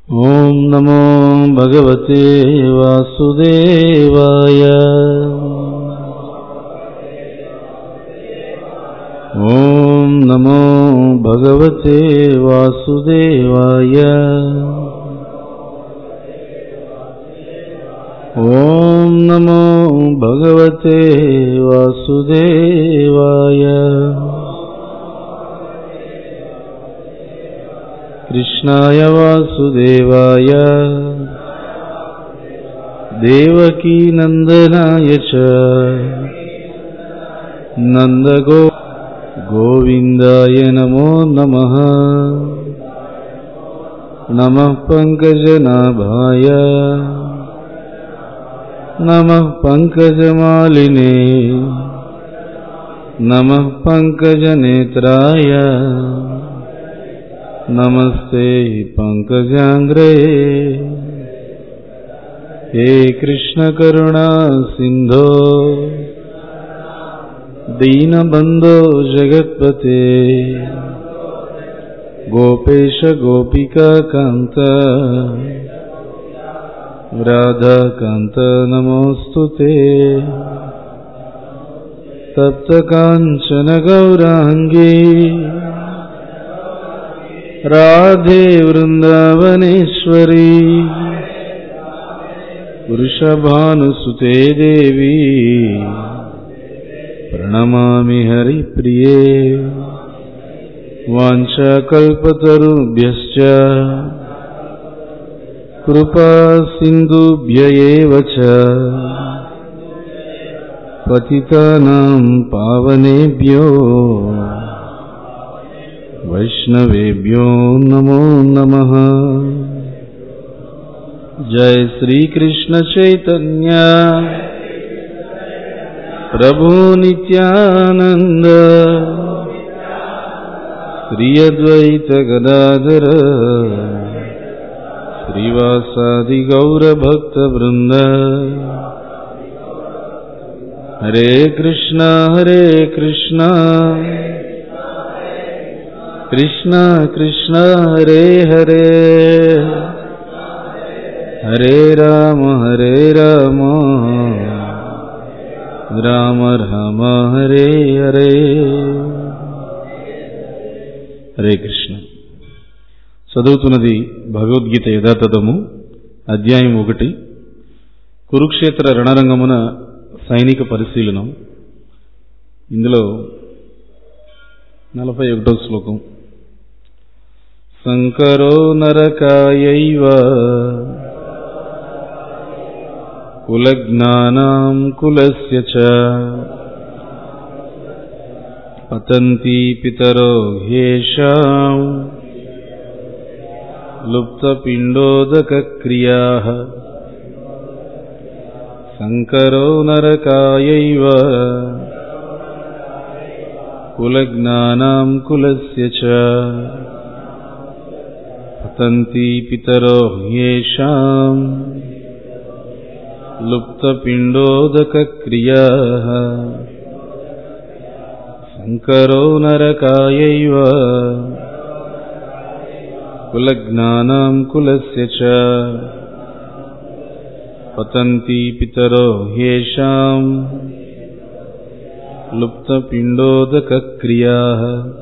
ॐ नमो भगवते वासुदेवाय ॐ नमो भगवते वासुदेवाय ॐ नमो भगवते वासुदेवाय कृष्णाय वासुदेवाय देवकीनन्दनाय च नन्दगो गोविन्दाय नमो नमः नमः पङ्कजनाभाय नमः पङ्कजमालिने नमः पङ्कजनेत्राय नमस्ते पङ्कजाङ्ग्रे हे कृष्णकरुणा सिन्धो दीनबन्धो जगत्पते गोपेश गोपिकान्त राधाकान्त नमोऽस्तु ते तप्तकाञ्चन गौराङ्गी राधे वृन्दावनेश्वरी वृषभानुसुते देवी प्रणमामि हरिप्रिये वाञ्छाकल्पतरुभ्यश्च कृपा सिन्धुभ्य एव च पतितानां पावनेभ्यो वैष्णवेभ्यो नमो नमः जय श्रीकृष्ण चैतन्य प्रभु नित्यानन्द श्री अद्वैत गदाधर श्रीवासादि गौरभक्तवृन्द हरे कृष्णा हरे कृष्णा कृष्ण कृष्ण हरे हरे हरे राम हरे राम రామ రామ హరే హరే హరే కృష్ణ చదువుతున్నది భగవద్గీత యథాతథము అధ్యాయం ఒకటి కురుక్షేత్ర రణరంగమున సైనిక పరిశీలనం ఇందులో నలభై ఒకటో శ్లోకం శంకరో నరకాయైవ కులజ్ఞానాం కులస్య చ పతంతి పితరో హ్యేషాం లుప్తపిండోదకక్రియాः శంకరో నరకాయైవ కులజ్ఞానాం కులస్య చ పతంతి పితరో హ్యేషాం लुप्तपिण्डोदकक्रियाः शङ्करो नरकायैव कुलज्ञानां कुलस्य च पतन्ति पितरो ह्येषाम् लुप्तपिण्डोदकक्रियाः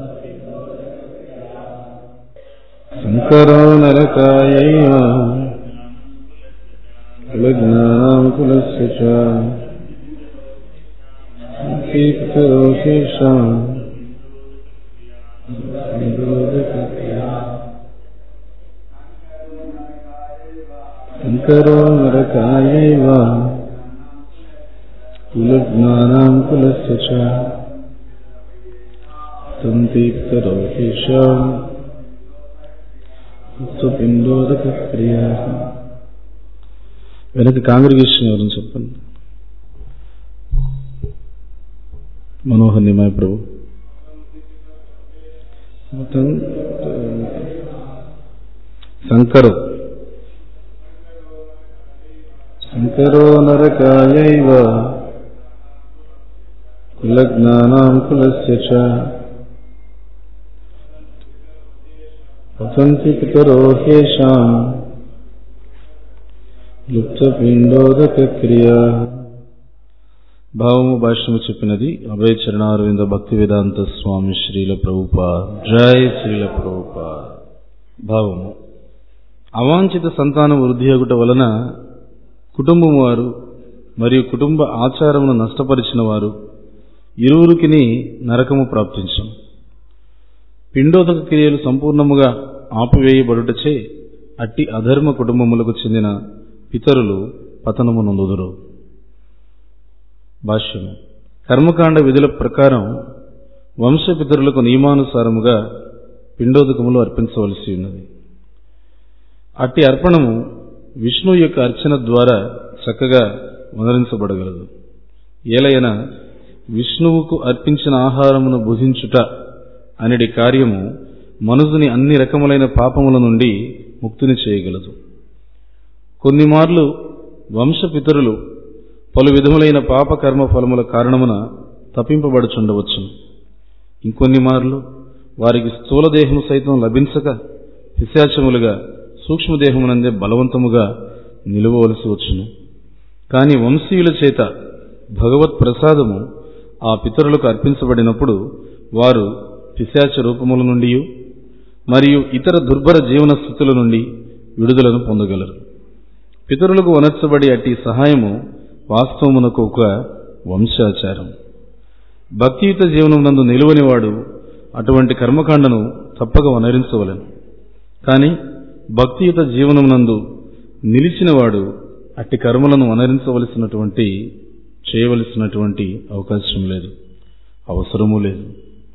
शङ्करो नरकायैव कुलज्ञानां कुलस्य च पितरोषेषाम् शङ्करो नरकायैव कुलज्ञानां कुलस्य च सन्ति पितरोषेषाम् स्वपिण्डोदकक्रियाः వెనక కాంగ్రిగేషన్ ఎవరని చెప్పండి మనోహర్ నిమాయ ప్రభు మొత్తం శంకరు శంకరో నరకాయైవ కులజ్ఞానాం కులస్య చ వసంతి పితరో హేషాం లుప్తపిండోదక క్రియా భావము భాష్యము చెప్పినది అభయ చరణారవింద భక్తి వేదాంత స్వామి శ్రీల ప్రభుపా జై శ్రీల ప్రభుపా భావము అవాంఛిత సంతానం వృద్ధి అగుట వలన కుటుంబం వారు మరియు కుటుంబ ఆచారమును నష్టపరిచిన వారు ఇరువురికిని నరకము ప్రాప్తించం పిండోదక క్రియలు సంపూర్ణముగా ఆపివేయబడుటచే అట్టి అధర్మ కుటుంబములకు చెందిన పితరులు పతనము నొందుదురు భాష్యము కర్మకాండ విధుల ప్రకారం వంశపితరులకు నియమానుసారముగా పిండోదకములు అర్పించవలసి ఉన్నది అట్టి అర్పణము విష్ణువు యొక్క అర్చన ద్వారా చక్కగా వనరించబడగలదు ఏలైనా విష్ణువుకు అర్పించిన ఆహారమును భుజించుట అనేది కార్యము మనుజుని అన్ని రకములైన పాపముల నుండి ముక్తిని చేయగలదు కొన్ని మార్లు వంశపితరులు పలు విధములైన పాప కర్మ ఫలముల కారణమున తప్పింపబడుచుండవచ్చు ఇంకొన్ని మార్లు వారికి స్థూలదేహము సైతం లభించక పిశాచములుగా సూక్ష్మదేహమునందే బలవంతముగా నిలువవలసి వచ్చును కాని వంశీయుల చేత భగవత్ ప్రసాదము ఆ పితరులకు అర్పించబడినప్పుడు వారు పిశాచ రూపముల నుండి మరియు ఇతర దుర్భర జీవన స్థితుల నుండి విడుదలను పొందగలరు పితరులకు వనర్చబడి అట్టి సహాయము వాస్తవమునకు ఒక వంశాచారం భక్తియుత జీవనం నందు నిలువనివాడు అటువంటి కర్మకాండను తప్పక వనరించవలను కాని భక్తియుత జీవనం నందు నిలిచినవాడు అట్టి కర్మలను వనరించవలసినటువంటి చేయవలసినటువంటి అవకాశం లేదు అవసరమూ లేదు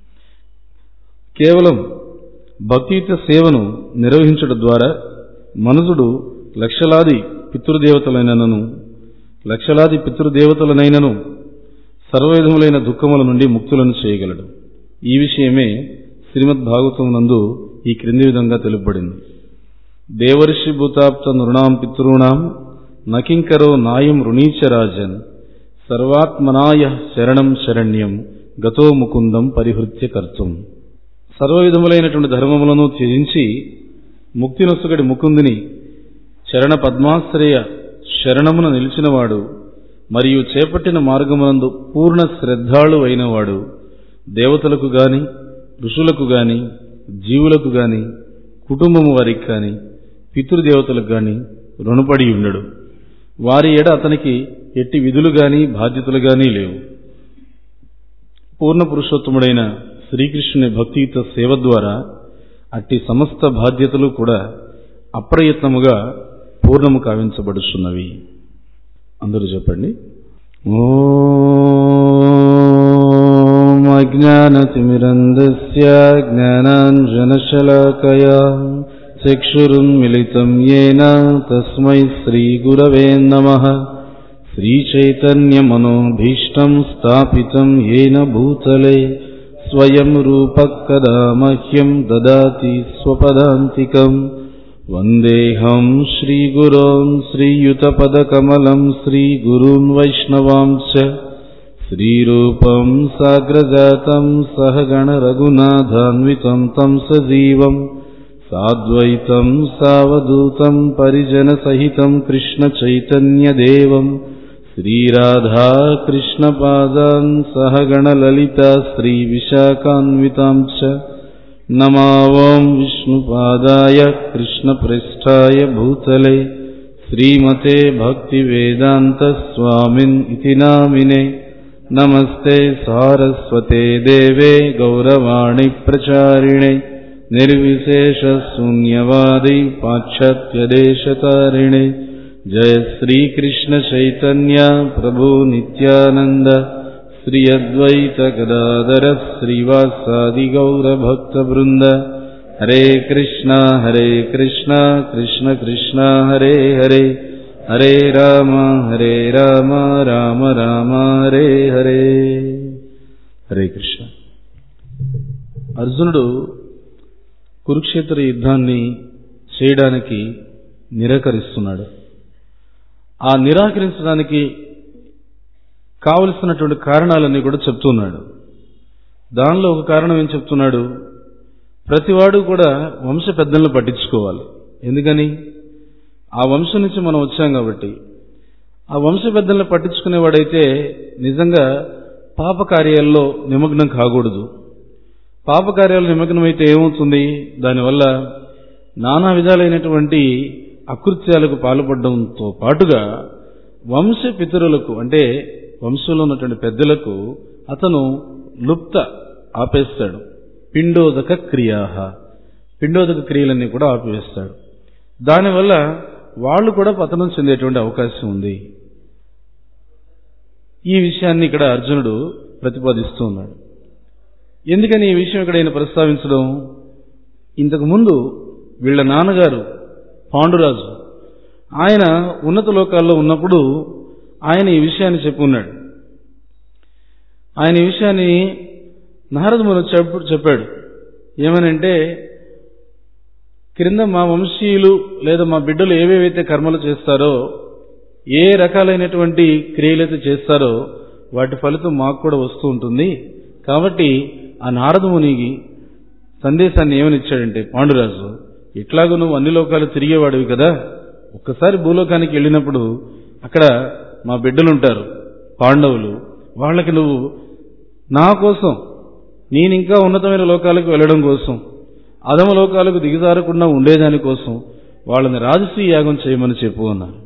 కేవలం భక్తియుత సేవను నిర్వహించడం ద్వారా మనుజుడు లక్షలాది పితృదేవతలైనను లక్షలాది పితృదేవతలనైనను సర్వవిధములైన దుఃఖముల నుండి ముక్తులను చేయగలడు ఈ విషయమే శ్రీమద్ భాగవతం నందు ఈ క్రింది విధంగా తెలుపబడింది దేవర్షి భూతాప్త నృణాం పితॄణాం నకింకరో నాయం రుణీచరాజన్ సర్వాత్మనాయ శరణం శరణ్యం గతో ముకుందం పరిహృత్య కర్తం సర్వవిధములైనటువంటి ధర్మములను త్యజించి ముక్తినొసగడి ముకుందిని చరణ పద్మాశ్రయ శరణమున నిలిచినవాడు మరియు చేపట్టిన మార్గమునందు పూర్ణ శ్రద్ధాళు అయినవాడు దేవతలకు గాని ఋషులకు గాని జీవులకు గాని కుటుంబము వారికి కాని పితృదేవతలకు గాని రుణపడి ఉండడు వారి ఎడ అతనికి ఎట్టి విధులు గాని బాధ్యతలు గాని లేవు పూర్ణ పురుషోత్తముడైన శ్రీకృష్ణుని భక్తియుత సేవ ద్వారా అట్టి సమస్త బాధ్యతలు కూడా అప్రయత్నముగా పూర్ణము కావించబడుచున్నవి అందరూ చెప్పండి ఓం అజ్ఞానతిమిరంధస్య జ్ఞానాంజనశలాకయా చక్షురున్మిళితం येन తస్మై శ్రీగురవే నమః శ్రీచైతన్యమనోభీష్టం స్థాపితం येन భూతలే స్వయం రూపः కదా మహ్యం దదాతి స్వపదాంతికం వందేహం శ్రీగురోన్ శ్రీయుతపదకమలం శ్రీగురూన్ వైష్ణవాంశ శ్రీరూపం సాగ్రజాతం సహగణరఘునాథాన్వితం తం సజీవం సాద్వైతం సావధూతం పరిజనసహితం కృష్ణచైతన్యదేవం శ్రీరాధాకృష్ణపాదాన్ సహగణలలితా శ్రీవిశాఖాన్వితాం చ నమావం విష్ణుపాదాయ కృష్ణప్రేష్టాయ భూతలే శ్రీమతే భక్తివేదాంత స్వామిన్ ఇతి నామినే నమస్తే సారస్వతే దేవే గౌరవాణి ప్రచారిణే నిర్విశేష శూన్యవాది పాశ్చాత్యదేశతారిణే జయ శ్రీకృష్ణ చైతన్య ప్రభు నిత్యానంద శ్రీ అద్వైత గదాధర శ్రీవాసాది గౌరభక్త బృంద హరే కృష్ణ హరే కృష్ణ కృష్ణ కృష్ణ హరే హరే హరే రామ హరే రామ రామ రామ హరే హరే హరే కృష్ణ అర్జునుడు కురుక్షేత్ర యుద్ధాన్ని చేయడానికి నిరాకరిస్తున్నాడు ఆ నిరాకరించడానికి కావలసినటువంటి కారణాలన్నీ కూడా చెప్తున్నాడు దానిలో ఒక కారణం ఏం చెప్తున్నాడు ప్రతివాడు కూడా వంశ పెద్దలను పట్టించుకోవాలి ఎందుకని ఆ వంశం నుంచి మనం వచ్చాం కాబట్టి ఆ వంశ పెద్దల్ని పట్టించుకునేవాడైతే నిజంగా పాప కార్యాల్లో నిమగ్నం కాకూడదు పాప కార్యాలు నిమగ్నమైతే ఏమవుతుంది దానివల్ల నానా విధాలైనటువంటి అకృత్యాలకు పాల్పడడంతో పాటుగా వంశ పితరులకు అంటే వంశంలో ఉన్నటువంటి పెద్దలకు అతను లుప్త ఆపేస్తాడు పిండోదక క్రియా పిండోదక క్రియలన్నీ కూడా ఆపివేస్తాడు దానివల్ల వాళ్ళు కూడా పతనం చెందేటువంటి అవకాశం ఉంది ఈ విషయాన్ని ఇక్కడ అర్జునుడు ప్రతిపాదిస్తూ ఉన్నాడు ఎందుకని ఈ విషయం ఇక్కడ ఆయన ప్రస్తావించడం ఇంతకు ముందు వీళ్ళ నాన్నగారు పాండురాజు ఆయన ఉన్నత లోకాల్లో ఉన్నప్పుడు ఆయన ఈ విషయాన్ని చెప్పున్నాడు ఆయన ఈ విషయాన్ని నారదమును చెప్పు చెప్పాడు ఏమనంటే క్రింద మా వంశీయులు లేదా మా బిడ్డలు ఏవేవైతే కర్మలు చేస్తారో ఏ రకాలైనటువంటి క్రియలైతే చేస్తారో వాటి ఫలితం మాకు కూడా వస్తూ ఉంటుంది కాబట్టి ఆ నారదమునికి సందేశాన్ని ఏమనిచ్చాడంటే పాండురాజు ఇట్లాగూ నువ్వు అన్ని లోకాలు తిరిగేవాడివి కదా ఒక్కసారి భూలోకానికి వెళ్ళినప్పుడు అక్కడ మా బిడ్డలుంటారు పాండవులు వాళ్ళకి నువ్వు నా కోసం నేను ఇంకా ఉన్నతమైన లోకాలకు వెళ్ళడం కోసం అధమ లోకాలకు దిగజారకుండా ఉండేదాని కోసం వాళ్ళని రాజసీయ యాగం చేయమని చెప్పు అన్నారు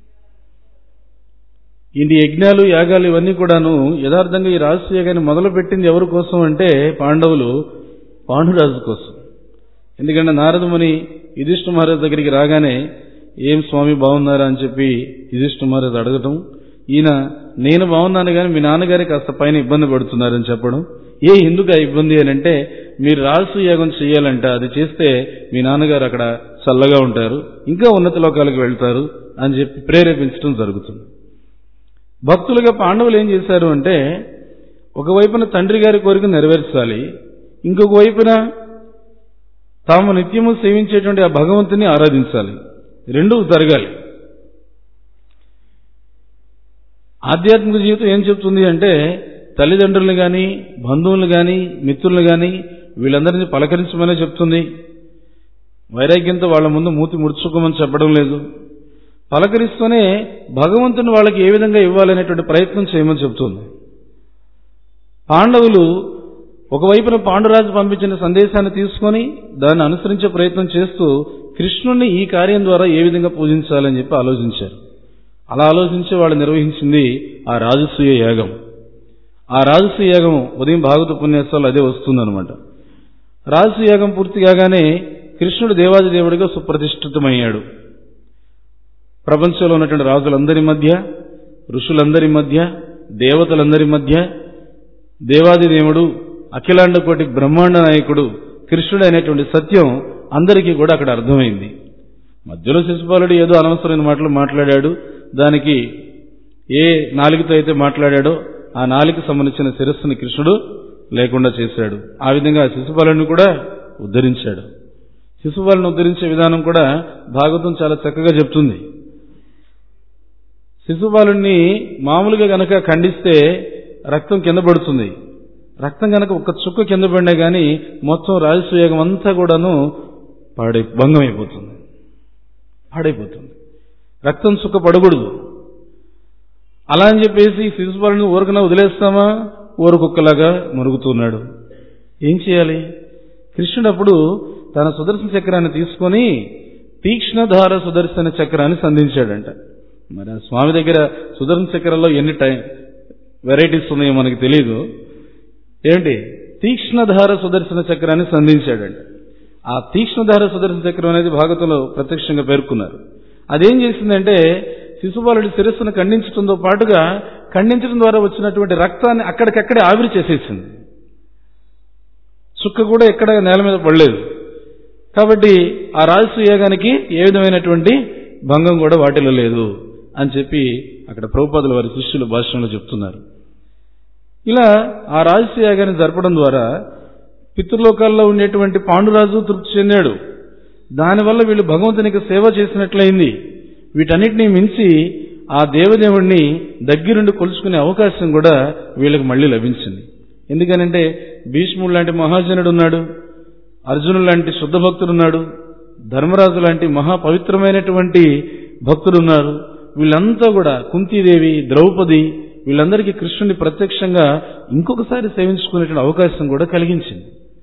ఇన్ని యజ్ఞాలు యాగాలు ఇవన్నీ కూడాను యథార్థంగా ఈ రాజసూయ యాగాన్ని మొదలు పెట్టింది ఎవరి కోసం అంటే పాండవులు పాండురాజు కోసం ఎందుకంటే నారదముని యుధిష్ఠ మహారాజు దగ్గరికి రాగానే ఏం స్వామి బాగున్నారా అని చెప్పి యుధిష్ఠ మహారాజు అడగటం ఈయన నేను బాగున్నాను కానీ మీ నాన్నగారి కాస్త పైన ఇబ్బంది పడుతున్నారని చెప్పడం ఏ ఎందుకు ఆ ఇబ్బంది అని అంటే మీరు రాజసూయ యాగం చేయాలంట అది చేస్తే మీ నాన్నగారు అక్కడ చల్లగా ఉంటారు ఇంకా ఉన్నత లోకాలకు వెళ్తారు అని చెప్పి ప్రేరేపించడం జరుగుతుంది భక్తులుగా పాండవులు ఏం చేశారు అంటే ఒకవైపున తండ్రి గారి కోరిక నెరవేర్చాలి ఇంకొక వైపున తాము నిత్యము సేవించేటువంటి ఆ భగవంతుని ఆరాధించాలి రెండూ జరగాలి ఆధ్యాత్మిక జీవితం ఏం చెప్తుంది అంటే తల్లిదండ్రులను గాని బంధువులను గాని మిత్రులను గాని వీళ్ళందరినీ పలకరించమనే చెప్తుంది వైరాగ్యంతో వాళ్ళ ముందు మూతి ముడుచుకోమని చెప్పడం లేదు పలకరిస్తూనే భగవంతుని వాళ్ళకి ఏ విధంగా ఇవ్వాలనేటువంటి ప్రయత్నం చేయమని చెప్తుంది పాండవులు ఒకవైపున పాండురాజు పంపించిన సందేశాన్ని తీసుకొని దాన్ని అనుసరించే ప్రయత్నం చేస్తూ కృష్ణుణ్ణి ఈ కార్యం ద్వారా ఏ విధంగా పూజించాలని చెప్పి ఆలోచించారు అలా ఆలోచించి వాళ్ళు నిర్వహించింది ఆ రాజసూయ యాగం ఆ రాజసూయ యాగం ఉదయం భాగవత పుణ్యాసాలు అదే వస్తుందన్నమాట రాజసూయ యాగం పూర్తి కాగానే కృష్ణుడు దేవాది దేవుడిగా సుప్రతిష్ఠితమయ్యాడు ప్రపంచంలో ఉన్నటువంటి రాజులందరి మధ్య ఋషులందరి మధ్య దేవతలందరి మధ్య దేవాది దేవుడు అఖిలాండ కోటి బ్రహ్మాండ నాయకుడు కృష్ణుడు అనేటువంటి సత్యం అందరికీ కూడా అక్కడ అర్థమైంది మధ్యలో శిశుపాలుడు ఏదో అనవసరమైన మాటలు మాట్లాడాడు దానికి ఏ నాలుగుతో అయితే మాట్లాడాడో ఆ నాలుగు సంబంధించిన శిరస్సుని కృష్ణుడు లేకుండా చేశాడు ఆ విధంగా శిశుపాలుని కూడా ఉద్ధరించాడు శిశుపాలను ఉద్ధరించే విధానం కూడా భాగవతం చాలా చక్కగా చెప్తుంది శిశుపాలుని మామూలుగా గనక ఖండిస్తే రక్తం కింద పడుతుంది రక్తం గనక ఒక చుక్క కింద పడినా గానీ మొత్తం రాజసూయోగం అంతా కూడాను పాడై భంగం అయిపోతుంది పాడైపోతుంది రక్తం చుక్క పడకూడదు అలా అని చెప్పేసి శిశుపాలను ఊరకన వదిలేస్తామా ఊరకుక్కలాగా మురుగుతున్నాడు ఏం చేయాలి కృష్ణుడు అప్పుడు తన సుదర్శన చక్రాన్ని తీసుకొని తీక్ష్ణధార సుదర్శన చక్రాన్ని సంధించాడంట మరి ఆ స్వామి దగ్గర సుదర్శన చక్రంలో ఎన్ని టైం వెరైటీస్ ఉన్నాయో మనకి తెలియదు ఏంటి తీక్ష్ణధార సుదర్శన చక్రాన్ని సంధించాడంట ఆ తీక్ష్ణధార సుదర్శన చక్రం అనేది భాగవతంలో ప్రత్యక్షంగా పేర్కొన్నారు అదేం చేసిందంటే శిశుపాలుడి శిరస్సును ఖండించడంతో పాటుగా ఖండించడం ద్వారా వచ్చినటువంటి రక్తాన్ని అక్కడికక్కడే ఆవిరి చేసేసింది చుక్క కూడా ఎక్కడ నేల మీద పడలేదు కాబట్టి ఆ రాజసూయాగానికి ఏ విధమైనటువంటి భంగం కూడా వాటిలో లేదు అని చెప్పి అక్కడ ప్రభుపాదుల వారి శిష్యులు భాషణలో చెప్తున్నారు ఇలా ఆ రాజసూయాగాన్ని జరపడం ద్వారా పితృలోకాల్లో ఉండేటువంటి పాండురాజు తృప్తి చెందాడు దానివల్ల వీళ్ళు భగవంతునికి సేవ చేసినట్లయింది వీటన్నిటినీ మించి ఆ దేవదేవుణ్ణి దగ్గరుండి కొలుచుకునే అవకాశం కూడా వీళ్ళకి మళ్ళీ లభించింది ఎందుకనంటే భీష్ముడు లాంటి మహాజనుడు ఉన్నాడు అర్జునుడు లాంటి శుద్ధ భక్తుడు ఉన్నాడు ధర్మరాజు లాంటి మహా పవిత్రమైనటువంటి భక్తులు ఉన్నారు వీళ్ళంతా కూడా కుంతీదేవి ద్రౌపది వీళ్ళందరికీ కృష్ణుని ప్రత్యక్షంగా ఇంకొకసారి సేవించుకునేటువంటి అవకాశం కూడా కలిగించింది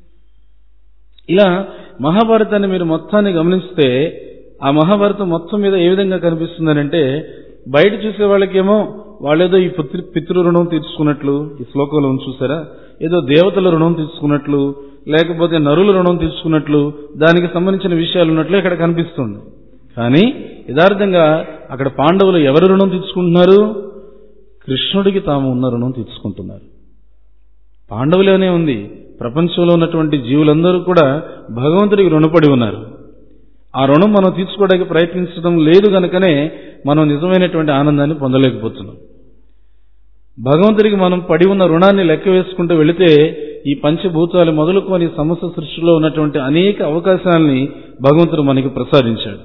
ఇలా మహాభారతాన్ని మీరు మొత్తాన్ని గమనిస్తే ఆ మహాభారతం మొత్తం మీద ఏ విధంగా కనిపిస్తుందనంటే బయట చూసే వాళ్ళకేమో వాళ్ళేదో ఈ పితృ పితృ రుణం తీర్చుకున్నట్లు ఈ శ్లోకంలో ఉంది చూసారా ఏదో దేవతల రుణం తీర్చుకున్నట్లు లేకపోతే నరుల రుణం తీర్చుకున్నట్లు దానికి సంబంధించిన విషయాలు ఉన్నట్లు ఇక్కడ కనిపిస్తుంది కానీ యథార్థంగా అక్కడ పాండవులు ఎవరి రుణం తీర్చుకుంటున్నారు కృష్ణుడికి తాము ఉన్న రుణం తీర్చుకుంటున్నారు పాండవులోనే ఉంది ప్రపంచంలో ఉన్నటువంటి జీవులందరూ కూడా భగవంతుడికి రుణపడి ఉన్నారు ఆ రుణం మనం తీర్చుకోవడానికి ప్రయత్నించడం లేదు గనుకనే మనం నిజమైనటువంటి ఆనందాన్ని పొందలేకపోతున్నాం భగవంతుడికి మనం పడి ఉన్న రుణాన్ని లెక్క వేసుకుంటూ వెళితే ఈ పంచభూతాలు మొదలుకొని సమస్త సృష్టిలో ఉన్నటువంటి అనేక అవకాశాలని భగవంతుడు మనకి ప్రసాదించాడు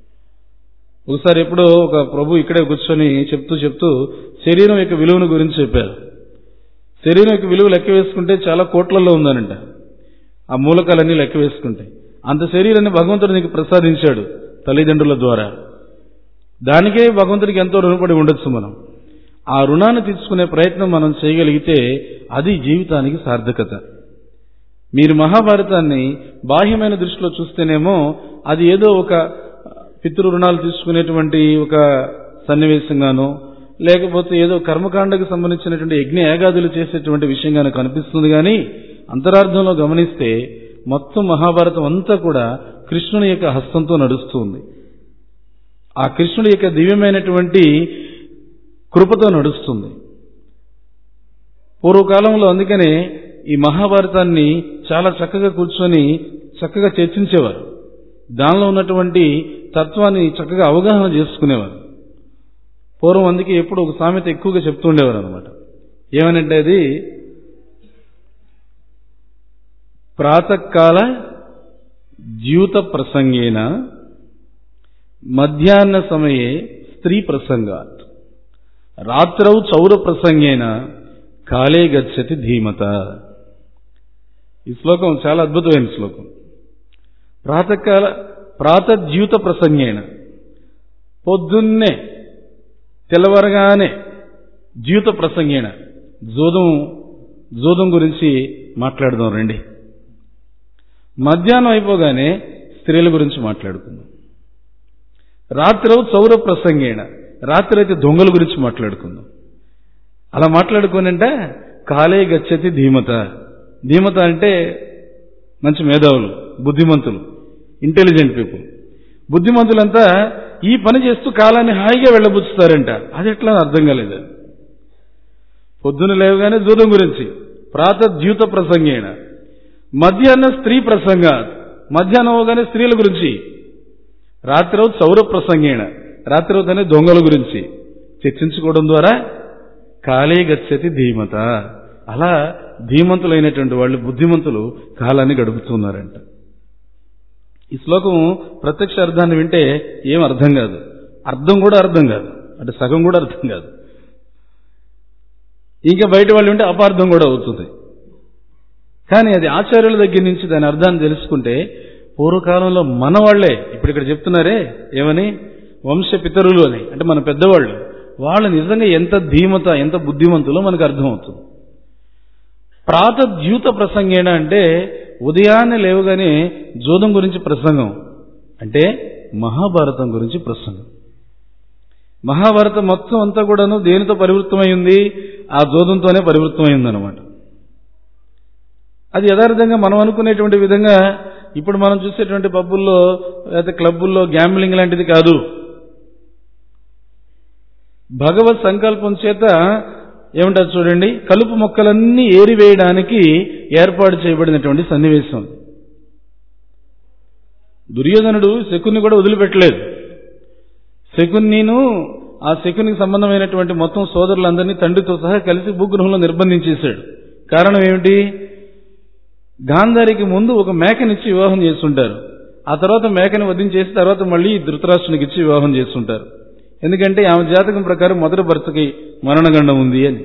ఒకసారి ఎప్పుడో ఒక ప్రభు ఇక్కడే కూర్చొని చెప్తూ చెప్తూ శరీరం యొక్క విలువను గురించి చెప్పారు శరీరం యొక్క విలువ లెక్క వేసుకుంటే చాలా కోట్లలో ఉందనంట ఆ మూలకాలన్నీ లెక్క వేసుకుంటే అంత శరీరాన్ని భగవంతుడు నీకు ప్రసాదించాడు తల్లిదండ్రుల ద్వారా దానికే భగవంతుడికి ఎంతో రుణపడి ఉండొచ్చు మనం ఆ రుణాన్ని తీర్చుకునే ప్రయత్నం మనం చేయగలిగితే అది జీవితానికి సార్థకత మీరు మహాభారతాన్ని బాహ్యమైన దృష్టిలో చూస్తేనేమో అది ఏదో ఒక పితృ రుణాలు తీసుకునేటువంటి ఒక సన్నివేశంగానో లేకపోతే ఏదో కర్మకాండకు సంబంధించినటువంటి యజ్ఞ యాగాదులు చేసేటువంటి విషయంగానో కనిపిస్తుంది కానీ అంతరార్థంలో గమనిస్తే మొత్తం మహాభారతం అంతా కూడా కృష్ణుని యొక్క హస్తంతో నడుస్తుంది ఆ కృష్ణుడి యొక్క దివ్యమైనటువంటి కృపతో నడుస్తుంది పూర్వకాలంలో అందుకనే ఈ మహాభారతాన్ని చాలా చక్కగా కూర్చొని చక్కగా చర్చించేవారు దానిలో ఉన్నటువంటి తత్వాన్ని చక్కగా అవగాహన చేసుకునేవారు పూర్వం అందుకే ఎప్పుడు ఒక సామెత ఎక్కువగా చెప్తుండేవారు అనమాట ఏమనంటే అది ప్రాతకాల ద్యూత ప్రసంగేన మధ్యాహ్న సమయే స్త్రీ ప్రసంగాత్ రాత్రౌ చౌర ప్రసంగేన కాలే గచ్చతి ధీమత ఈ శ్లోకం చాలా అద్భుతమైన శ్లోకం ప్రాతకాల ప్రాతద్యూత ప్రసంగేన పొద్దున్నే తెల్లవరగానే జీవిత ప్రసంగేన జోదం జోదం గురించి మాట్లాడదాం రండి మధ్యాహ్నం అయిపోగానే స్త్రీల గురించి మాట్లాడుకుందాం రాత్రి చౌర ప్రసంగేణ రాత్రి అయితే దొంగల గురించి మాట్లాడుకుందాం అలా మాట్లాడుకోనంటే కాలే గచ్చతి ధీమత ధీమత అంటే మంచి మేధావులు బుద్ధిమంతులు ఇంటెలిజెంట్ పీపుల్ బుద్ధిమంతులంతా ఈ పని చేస్తూ కాలాన్ని హాయిగా వెళ్ళబుచ్చుతారంట అది ఎట్లా అర్థం కాలేదు పొద్దున లేవగానే దూరం గురించి ప్రాత ద్యూత ప్రసంగేణ మధ్యాహ్న స్త్రీ ప్రసంగ మధ్యాహ్నం అవగానే స్త్రీల గురించి రాత్రి చౌర ప్రసంగేణ రాత్రి అవుతానే దొంగల గురించి చర్చించుకోవడం ద్వారా కాలే గచ్చతి ధీమత అలా ధీమంతులైనటువంటి వాళ్ళు బుద్ధిమంతులు కాలాన్ని గడుపుతున్నారంట ఈ శ్లోకం ప్రత్యక్ష అర్థాన్ని వింటే ఏం అర్థం కాదు అర్థం కూడా అర్థం కాదు అంటే సగం కూడా అర్థం కాదు ఇంకా బయట వాళ్ళు వింటే అపార్థం కూడా అవుతుంది కానీ అది ఆచార్యుల దగ్గర నుంచి దాని అర్థాన్ని తెలుసుకుంటే పూర్వకాలంలో మన వాళ్లే ఇప్పుడు ఇక్కడ చెప్తున్నారే ఏమని వంశ పితరులు అని అంటే మన పెద్దవాళ్ళు వాళ్ళు నిజంగా ఎంత ధీమత ఎంత బుద్ధిమంతులో మనకు అర్థమవుతుంది ప్రాతద్యూత ప్రసంగేణ అంటే ఉదయాన్నే లేవగానే జోదం గురించి ప్రసంగం అంటే మహాభారతం గురించి ప్రసంగం మహాభారతం మొత్తం అంతా కూడాను దేనితో పరివృత్తమై ఉంది ఆ జోదంతోనే పరివృత్తమై ఉందన్నమాట అది యథార్థంగా మనం అనుకునేటువంటి విధంగా ఇప్పుడు మనం చూసేటువంటి పబ్బుల్లో లేకపోతే క్లబ్బుల్లో గ్యాంబ్లింగ్ లాంటిది కాదు భగవత్ సంకల్పం చేత ఏమంటారు చూడండి కలుపు మొక్కలన్నీ ఏరివేయడానికి ఏర్పాటు చేయబడినటువంటి సన్నివేశం దుర్యోధనుడు శకుని కూడా వదిలిపెట్టలేదు శకున్నీను ఆ శకునికి సంబంధమైనటువంటి మొత్తం సోదరులందరినీ తండ్రితో సహా కలిసి భూగృహంలో నిర్బంధించేశాడు కారణం ఏమిటి గాంధారికి ముందు ఒక మేకనిచ్చి వివాహం చేస్తుంటారు ఆ తర్వాత మేకని వధించేసి తర్వాత మళ్ళీ ధృతరాష్ట్రునికి ఇచ్చి వివాహం చేస్తుంటారు ఎందుకంటే ఆమె జాతకం ప్రకారం మొదటి భర్తకి మరణగండం ఉంది అని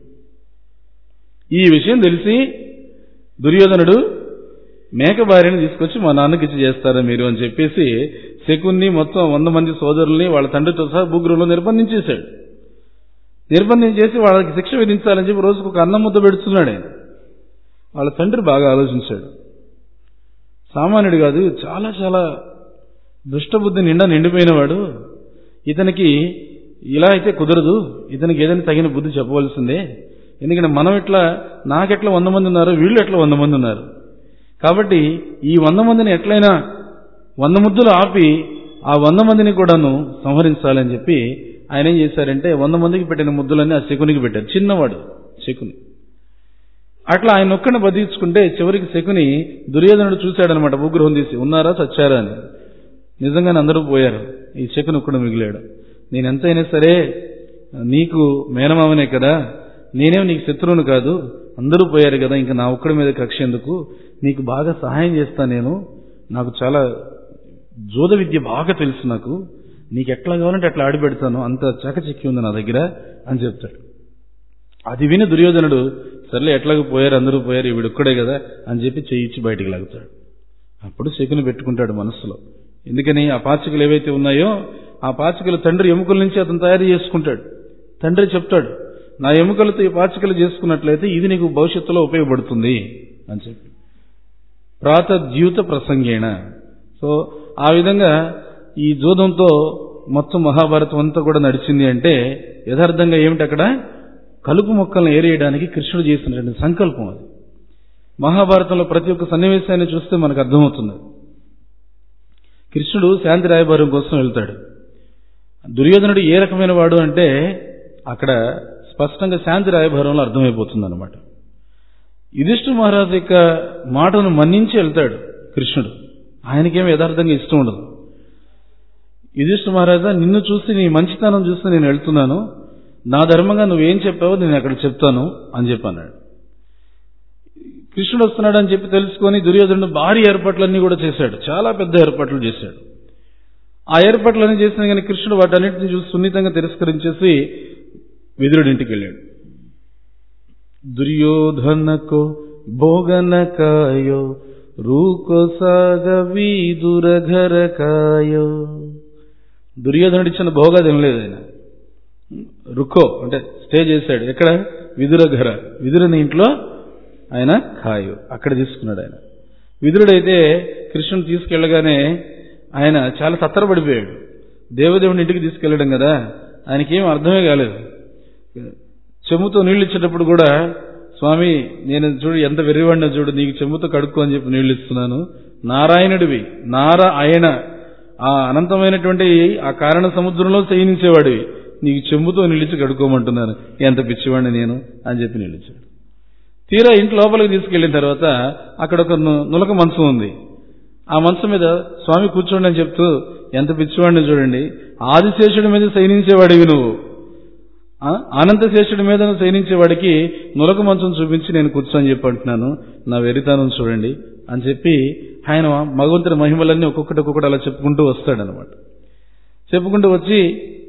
ఈ విషయం తెలిసి దుర్యోధనుడు మేక భార్యను తీసుకొచ్చి మా నాన్నకిచ్చి చేస్తారా మీరు అని చెప్పేసి శకున్ని మొత్తం వంద మంది సోదరుల్ని వాళ్ళ తండ్రితో సహా భూగృహంలో నిర్బంధించేశాడు నిర్బంధించేసి వాళ్ళకి శిక్ష విధించాలని చెప్పి రోజుకు ఒక అన్నం ముద్ద పెడుతున్నాడు ఆయన వాళ్ళ తండ్రి బాగా ఆలోచించాడు సామాన్యుడు కాదు చాలా చాలా దుష్టబుద్ధి నిండా నిండిపోయినవాడు ఇతనికి ఇలా అయితే కుదరదు ఇతనికి ఏదైనా తగిన బుద్ధి చెప్పవలసిందే ఎందుకంటే మనం ఎట్లా నాకెట్లా వంద మంది ఉన్నారు వీళ్ళు ఎట్లా వంద మంది ఉన్నారు కాబట్టి ఈ వంద మందిని ఎట్లయినా వంద ముద్దులు ఆపి ఆ వంద మందిని కూడాను సంహరించాలని చెప్పి ఆయన ఏం చేశారంటే వంద మందికి పెట్టిన ముద్దులన్నీ ఆ శకునికి పెట్టారు చిన్నవాడు శకుని అట్లా ఆయన ఒక్కడిని బతికించుకుంటే చివరికి శకుని దుర్యోధనుడు చూశాడనమాట భూగృహం తీసి ఉన్నారా చచ్చారా అని నిజంగానే అందరూ పోయారు ఈ శకుని ఒక్కడు మిగిలాడు నేను ఎంతైనా సరే నీకు మేనమామనే కదా నేనేం నీకు శత్రువును కాదు అందరూ పోయారు కదా ఇంకా నా ఒక్కడి మీద కక్ష ఎందుకు నీకు బాగా సహాయం చేస్తా నేను నాకు చాలా జోద విద్య బాగా తెలుసు నాకు నీకు ఎట్లా కావాలంటే అట్లా ఆడిపెడతాను అంత చకచక్కి ఉంది నా దగ్గర అని చెప్తాడు అది విని దుర్యోధనుడు సర్లే ఎట్లాగో పోయారు అందరూ పోయారు వీడు ఒక్కడే కదా అని చెప్పి చేయించి బయటికి లాగుతాడు అప్పుడు శకుని పెట్టుకుంటాడు మనస్సులో ఎందుకని ఆ పాచికలు ఏవైతే ఉన్నాయో ఆ పాచికలు తండ్రి ఎముకల నుంచి అతను తయారు చేసుకుంటాడు తండ్రి చెప్తాడు నా ఎముకలతో ఈ పాచికలు చేసుకున్నట్లయితే ఇది నీకు భవిష్యత్తులో ఉపయోగపడుతుంది అని చెప్పి ప్రాత జీవిత ప్రసంగేణ సో ఆ విధంగా ఈ జూదంతో మొత్తం మహాభారతం అంతా కూడా నడిచింది అంటే యథార్థంగా ఏమిటి అక్కడ కలుపు మొక్కలను ఏరేయడానికి కృష్ణుడు చేసినటువంటి సంకల్పం అది మహాభారతంలో ప్రతి ఒక్క సన్నివేశాన్ని చూస్తే మనకు అర్థమవుతుంది కృష్ణుడు శాంతి రాయబారం కోసం వెళ్తాడు దుర్యోధనుడు ఏ రకమైన వాడు అంటే అక్కడ స్పష్టంగా శాంతి రాయబారంలో అర్థమైపోతుంది అనమాట యుధిష్ఠు మహారాజు యొక్క మాటను మన్నించి వెళ్తాడు కృష్ణుడు ఆయనకేం యథార్థంగా ఇష్టం ఉండదు యుధిష్ఠు మహారాజా నిన్ను చూసి నీ మంచితనం చూస్తే నేను వెళ్తున్నాను నా ధర్మంగా నువ్వేం చెప్పావో నేను అక్కడ చెప్తాను అని చెప్పన్నాడు కృష్ణుడు వస్తున్నాడు అని చెప్పి తెలుసుకొని దుర్యోధనుడు భారీ ఏర్పాట్లన్నీ కూడా చేశాడు చాలా పెద్ద ఏర్పాట్లు చేశాడు ఆ ఏర్పాట్లన్నీ చేసిన కానీ కృష్ణుడు వాటన్నిటిని చూసి సున్నితంగా తిరస్కరించేసి విదురుడి ఇంటికి వెళ్ళాడు దుర్యోధనకో భోగనకాయో రూకో సాగ వీదురఘరకాయో దుర్యోధనుడు ఇచ్చిన భోగా తినలేదు ఆయన రుక్కో అంటే స్టే చేశాడు ఎక్కడ విదురఘర విదురుని ఇంట్లో ఆయన ఖాయు అక్కడ తీసుకున్నాడు ఆయన విదురుడైతే కృష్ణుని తీసుకెళ్లగానే ఆయన చాలా తత్తరపడిపోయాడు దేవదేవుని ఇంటికి తీసుకెళ్లడం కదా ఆయనకేం అర్థమే కాలేదు చెమ్ముతో నీళ్లు ఇచ్చేటప్పుడు కూడా స్వామి నేను చూడు ఎంత వెర్రివాడినా చూడు నీకు చెమ్ముతో కడుక్కో అని చెప్పి నీళ్లు ఇస్తున్నాను నారాయణుడివి నారాయణ ఆ అనంతమైనటువంటి ఆ కారణ సముద్రంలో శయనించేవాడివి నీకు చెంబుతో నిలిచి కడుక్కోమంటున్నాను ఎంత పిచ్చివాడిని నేను అని చెప్పి నిలిచాడు తీరా ఇంటి లోపలికి తీసుకెళ్లిన తర్వాత అక్కడ ఒక ను- నులక మంచం ఉంది ఆ మంచం మీద స్వామి కూర్చోండి అని చెప్తూ ఎంత పిచ్చివాడిని చూడండి ఆదిశేషుడి మీద శయనించేవాడివి నువ్వు ఆ? అనంతశేషుడి మీద శయనించేవాడికి నులక మంచం చూపించి నేను కూర్చొని చెప్పి అంటున్నాను నా వెరితనం చూడండి అని చెప్పి ఆయన భగవంతుడి మహిమలన్నీ ఒక్కొక్కటి ఒక్కొక్కటి అలా చెప్పుకుంటూ వస్తాడనమాట చెప్పుకుంటూ వచ్చి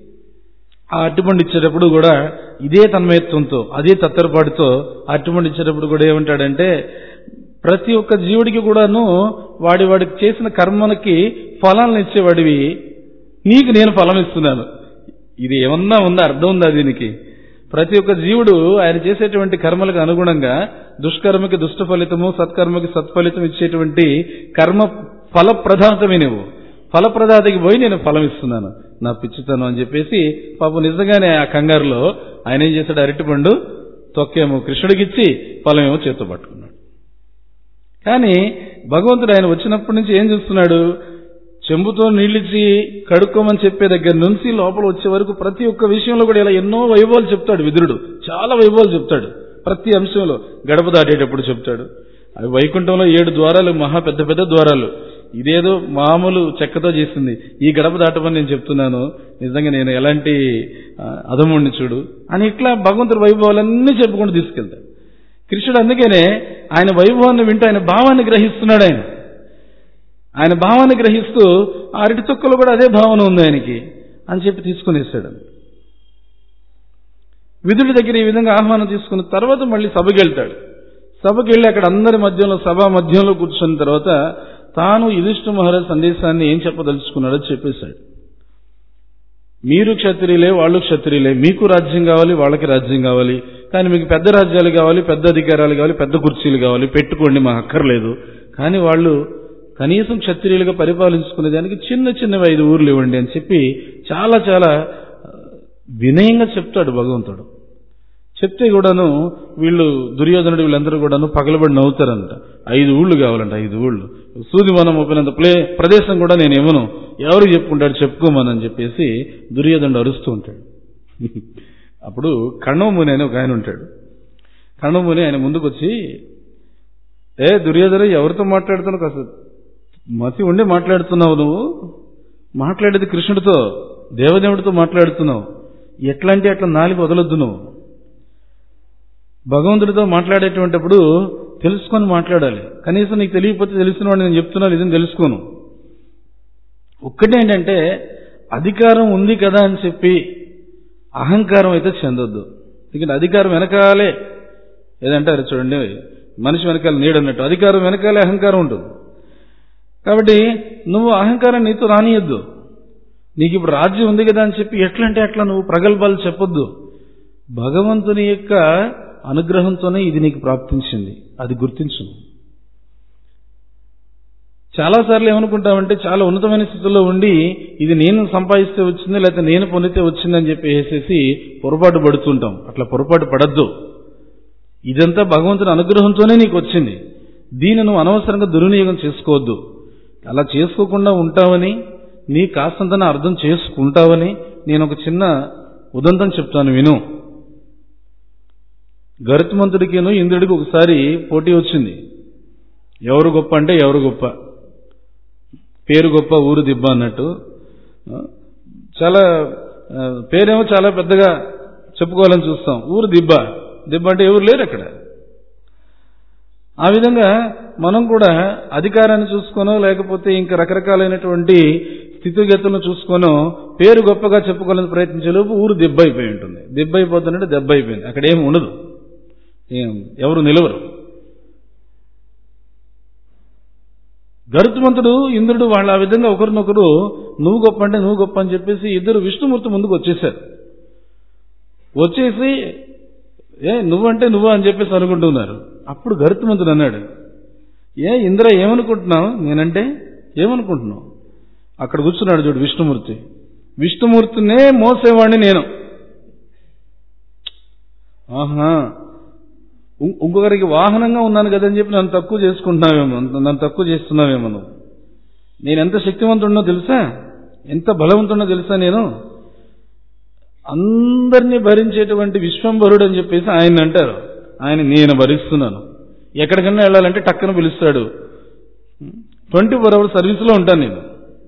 ఆ అట్టిపండు ఇచ్చేటప్పుడు కూడా ఇదే తన్మయత్వంతో అదే తత్తరపాటుతో ఆ అట్టిపండు ఇచ్చేటప్పుడు కూడా ఏమంటాడంటే ప్రతి ఒక్క జీవుడికి కూడాను వాడి వాడికి చేసిన కర్మలకి ఫలాలను ఇచ్చేవాడివి నీకు నేను ఫలం ఇస్తున్నాను ఇది ఏమన్నా ఉందా అర్థం ఉందా దీనికి ప్రతి ఒక్క జీవుడు ఆయన చేసేటువంటి కర్మలకు అనుగుణంగా దుష్కర్మకి దుష్ట ఫలితము సత్కర్మకి సత్ఫలితం ఇచ్చేటువంటి కర్మ ఫలప్రదాతమే నువ్వు ఫలప్రదాతకి పోయి నేను ఫలం ఇస్తున్నాను నా పిచ్చితనం అని చెప్పేసి పాపం నిజంగానే ఆ కంగారులో ఆయన ఏం చేశాడు అరటిపండు తొక్కేమో కృష్ణుడికిచ్చి ఫలమేమో చేత్తో పట్టుకున్నాడు కానీ భగవంతుడు ఆయన వచ్చినప్పటి నుంచి ఏం చూస్తున్నాడు చెంబుతో నీళ్ళిచ్చి కడుక్కోమని చెప్పే దగ్గర నుంచి లోపల వచ్చే వరకు ప్రతి ఒక్క విషయంలో కూడా ఇలా ఎన్నో వైభవాలు చెప్తాడు విదురుడు చాలా వైభవాలు చెప్తాడు ప్రతి అంశంలో గడప దాటేటప్పుడు చెప్తాడు అవి వైకుంఠంలో ఏడు ద్వారాలు మహా పెద్ద పెద్ద ద్వారాలు ఇదేదో మామూలు చెక్కతో చేసింది ఈ గడప దాటమని నేను చెప్తున్నాను నిజంగా నేను ఎలాంటి ఆ, అధముణ్ణి చూడు అని ఇట్లా భగవంతుడి వైభవాలన్నీ చెప్పుకుంటూ తీసుకెళ్తాడు కృష్ణుడు అందుకనే ఆయన వైభవాన్ని వింటూ ఆయన భావాన్ని గ్రహిస్తున్నాడు ఆయన ఆయన భావాన్ని గ్రహిస్తూ ఆ అరటి తొక్కలో కూడా అదే భావన ఉంది ఆయనకి అని చెప్పి తీసుకునేసాడు విధుడి దగ్గర ఈ విధంగా ఆహ్వానం తీసుకున్న తర్వాత మళ్ళీ సభకి వెళ్తాడు సభకి వెళ్ళి అక్కడ అందరి మధ్యంలో సభ మధ్యంలో కూర్చున్న తర్వాత తాను యుధిష్ఠ మహారాజ్ సందేశాన్ని ఏం చెప్పదలుచుకున్నాడో చెప్పేశాడు మీరు క్షత్రియులే వాళ్ళు క్షత్రియులే మీకు రాజ్యం కావాలి వాళ్ళకి రాజ్యం కావాలి కానీ మీకు పెద్ద రాజ్యాలు కావాలి పెద్ద అధికారాలు కావాలి పెద్ద కుర్చీలు కావాలి పెట్టుకోండి మాకు అక్కర్లేదు కానీ వాళ్ళు కనీసం క్షత్రియులుగా పరిపాలించుకునే దానికి చిన్న చిన్నవి ఐదు ఊర్లు ఇవ్వండి అని చెప్పి చాలా చాలా వినయంగా చెప్తాడు భగవంతుడు చెప్తే కూడాను వీళ్ళు దుర్యోధనుడు వీళ్ళందరూ కూడాను పగలబడి నవ్వుతారంట ఐదు ఊళ్ళు కావాలంట ఐదు ఊళ్ళు సూది మనం ఒప్పినంత ప్లే ప్రదేశం కూడా నేను ఇవ్వను ఎవరికి చెప్పుకుంటాడు చెప్పుకోమని చెప్పేసి దుర్యోధనుడు అరుస్తూ ఉంటాడు అప్పుడు కణముని అని ఒక ఆయన ఉంటాడు కణముని ఆయన ముందుకు వచ్చి ఏ దుర్యోధన ఎవరితో మాట్లాడుతున్నావు కాస్త మతి ఉండి మాట్లాడుతున్నావు నువ్వు మాట్లాడేది కృష్ణుడితో దేవదేవుడితో మాట్లాడుతున్నావు ఎట్లా అంటే అట్లా నాలుగు వదలొద్దు నువ్వు భగవంతుడితో మాట్లాడేటువంటిప్పుడు తెలుసుకొని మాట్లాడాలి కనీసం నీకు తెలియకపోతే తెలిసిన వాడిని నేను చెప్తున్నాను ఇదని తెలుసుకోను ఒక్కటే ఏంటంటే అధికారం ఉంది కదా అని చెప్పి అహంకారం అయితే చెందొద్దు ఎందుకంటే అధికారం వెనకాలే ఏదంటారు చూడండి మనిషి వెనకాల నీడన్నట్టు అధికారం వెనకాలే అహంకారం ఉంటుంది కాబట్టి నువ్వు అహంకారం నీతో రానియద్దు నీకు ఇప్పుడు రాజ్యం ఉంది కదా అని చెప్పి ఎట్లంటే అట్లా నువ్వు ప్రగల్భాలు చెప్పొద్దు భగవంతుని యొక్క అనుగ్రహంతోనే ఇది నీకు ప్రాప్తించింది అది గుర్తించు చాలాసార్లు ఏమనుకుంటామంటే చాలా ఉన్నతమైన స్థితిలో ఉండి ఇది నేను సంపాదిస్తే వచ్చింది లేకపోతే నేను పొందితే వచ్చిందని చెప్పి వేసేసి పొరపాటు పడుతుంటాం అట్లా పొరపాటు పడద్దు ఇదంతా భగవంతుని అనుగ్రహంతోనే నీకు వచ్చింది దీన్ని నువ్వు అనవసరంగా దుర్వినియోగం చేసుకోవద్దు అలా చేసుకోకుండా ఉంటావని నీ కాస్తంతన అర్థం చేసుకుంటావని నేను ఒక చిన్న ఉదంతం చెప్తాను విను గరుత్మంతుడికిను ఇంద్రుడికి ఒకసారి పోటీ వచ్చింది ఎవరు గొప్ప అంటే ఎవరు గొప్ప పేరు గొప్ప ఊరు దిబ్బ అన్నట్టు చాలా పేరేమో చాలా పెద్దగా చెప్పుకోవాలని చూస్తాం ఊరు దిబ్బ దిబ్బ అంటే ఎవరు లేరు అక్కడ ఆ విధంగా మనం కూడా అధికారాన్ని చూసుకోనో లేకపోతే ఇంకా రకరకాలైనటువంటి స్థితిగతులను చూసుకోనో పేరు గొప్పగా చెప్పుకోవాలని ప్రయత్నించేలోపు ఊరు దెబ్బ అయిపోయి ఉంటుంది దెబ్బ అయిపోతుందంటే దెబ్బ అయిపోయింది అక్కడ ఏమి ఉండదు ఎవరు నిలవరు గరుత్మంతుడు ఇంద్రుడు వాళ్ళు ఆ విధంగా ఒకరినొకరు నువ్వు గొప్ప అంటే నువ్వు గొప్ప అని చెప్పేసి ఇద్దరు విష్ణుమూర్తి ముందుకు వచ్చేసారు వచ్చేసి ఏ నువ్వంటే నువ్వు అని చెప్పేసి అనుకుంటున్నారు అప్పుడు గరుత్మంతుడు అన్నాడు ఏ ఇంద్ర ఏమనుకుంటున్నావు నేనంటే ఏమనుకుంటున్నావు అక్కడ కూర్చున్నాడు చూడు విష్ణుమూర్తి విష్ణుమూర్తినే మోసేవాడిని నేను ఆహా ఇంకొకరికి వాహనంగా ఉన్నాను కదని చెప్పి నన్ను తక్కువ చేసుకుంటున్నావేమో నన్ను తక్కువ చేస్తున్నావేమో నువ్వు నేను ఎంత శక్తివంతుడినో తెలుసా ఎంత బలవంతుడినో తెలుసా నేను అందరినీ భరించేటువంటి విశ్వంభరుడు అని చెప్పేసి ఆయన అంటారు ఆయన నేను భరిస్తున్నాను ఎక్కడికన్నా వెళ్ళాలంటే టక్కన పిలుస్తాడు ట్వంటీ ఫోర్ అవర్స్ సర్వీస్లో ఉంటాను నేను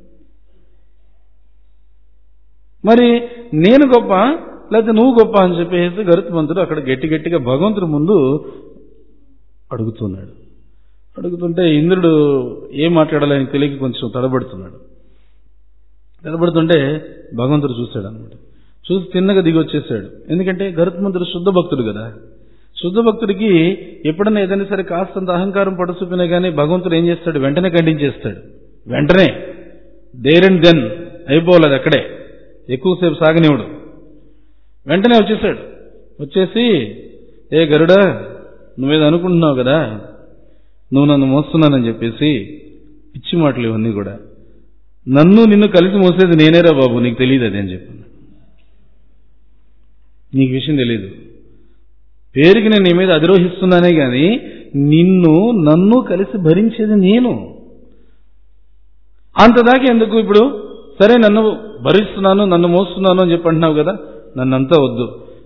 మరి నేను గొప్ప లేకపోతే నువ్వు గొప్ప అని చెప్పేసి గరుత్మంతుడు అక్కడ గట్టి గట్టిగా భగవంతుడి ముందు అడుగుతున్నాడు అడుగుతుంటే ఇంద్రుడు ఏం మాట్లాడాలని తెలియక కొంచెం తడబడుతున్నాడు తడబడుతుంటే భగవంతుడు చూశాడు అనమాట చూసి తిన్నగా దిగి వచ్చేసాడు ఎందుకంటే గరుత్మంతుడు శుద్ధ భక్తుడు కదా శుద్ధ భక్తుడికి ఎప్పుడన్నా ఏదైనా సరే కాస్తంత అహంకారం పడచూపినా కానీ భగవంతుడు ఏం చేస్తాడు వెంటనే ఖండించేస్తాడు వెంటనే దేర్ అండ్ దెన్ అయిపోలేదు అక్కడే ఎక్కువసేపు సాగనివ్వడు వెంటనే వచ్చేసాడు వచ్చేసి ఏ గరుడా నువ్వేదో అనుకుంటున్నావు కదా నువ్వు నన్ను మోస్తున్నానని చెప్పేసి పిచ్చి మాటలు ఇవన్నీ కూడా నన్ను నిన్ను కలిసి మోసేది నేనేరా బాబు నీకు తెలియదు అది అని చెప్పాను నీకు విషయం తెలియదు పేరుకి నేను నీ మీద అధిరోహిస్తున్నానే గాని నిన్ను నన్ను కలిసి భరించేది నేను అంతదాకా ఎందుకు ఇప్పుడు సరే నన్ను భరిస్తున్నాను నన్ను మోస్తున్నాను అని చెప్పి అంటున్నావు కదా నన్నంతా వద్దు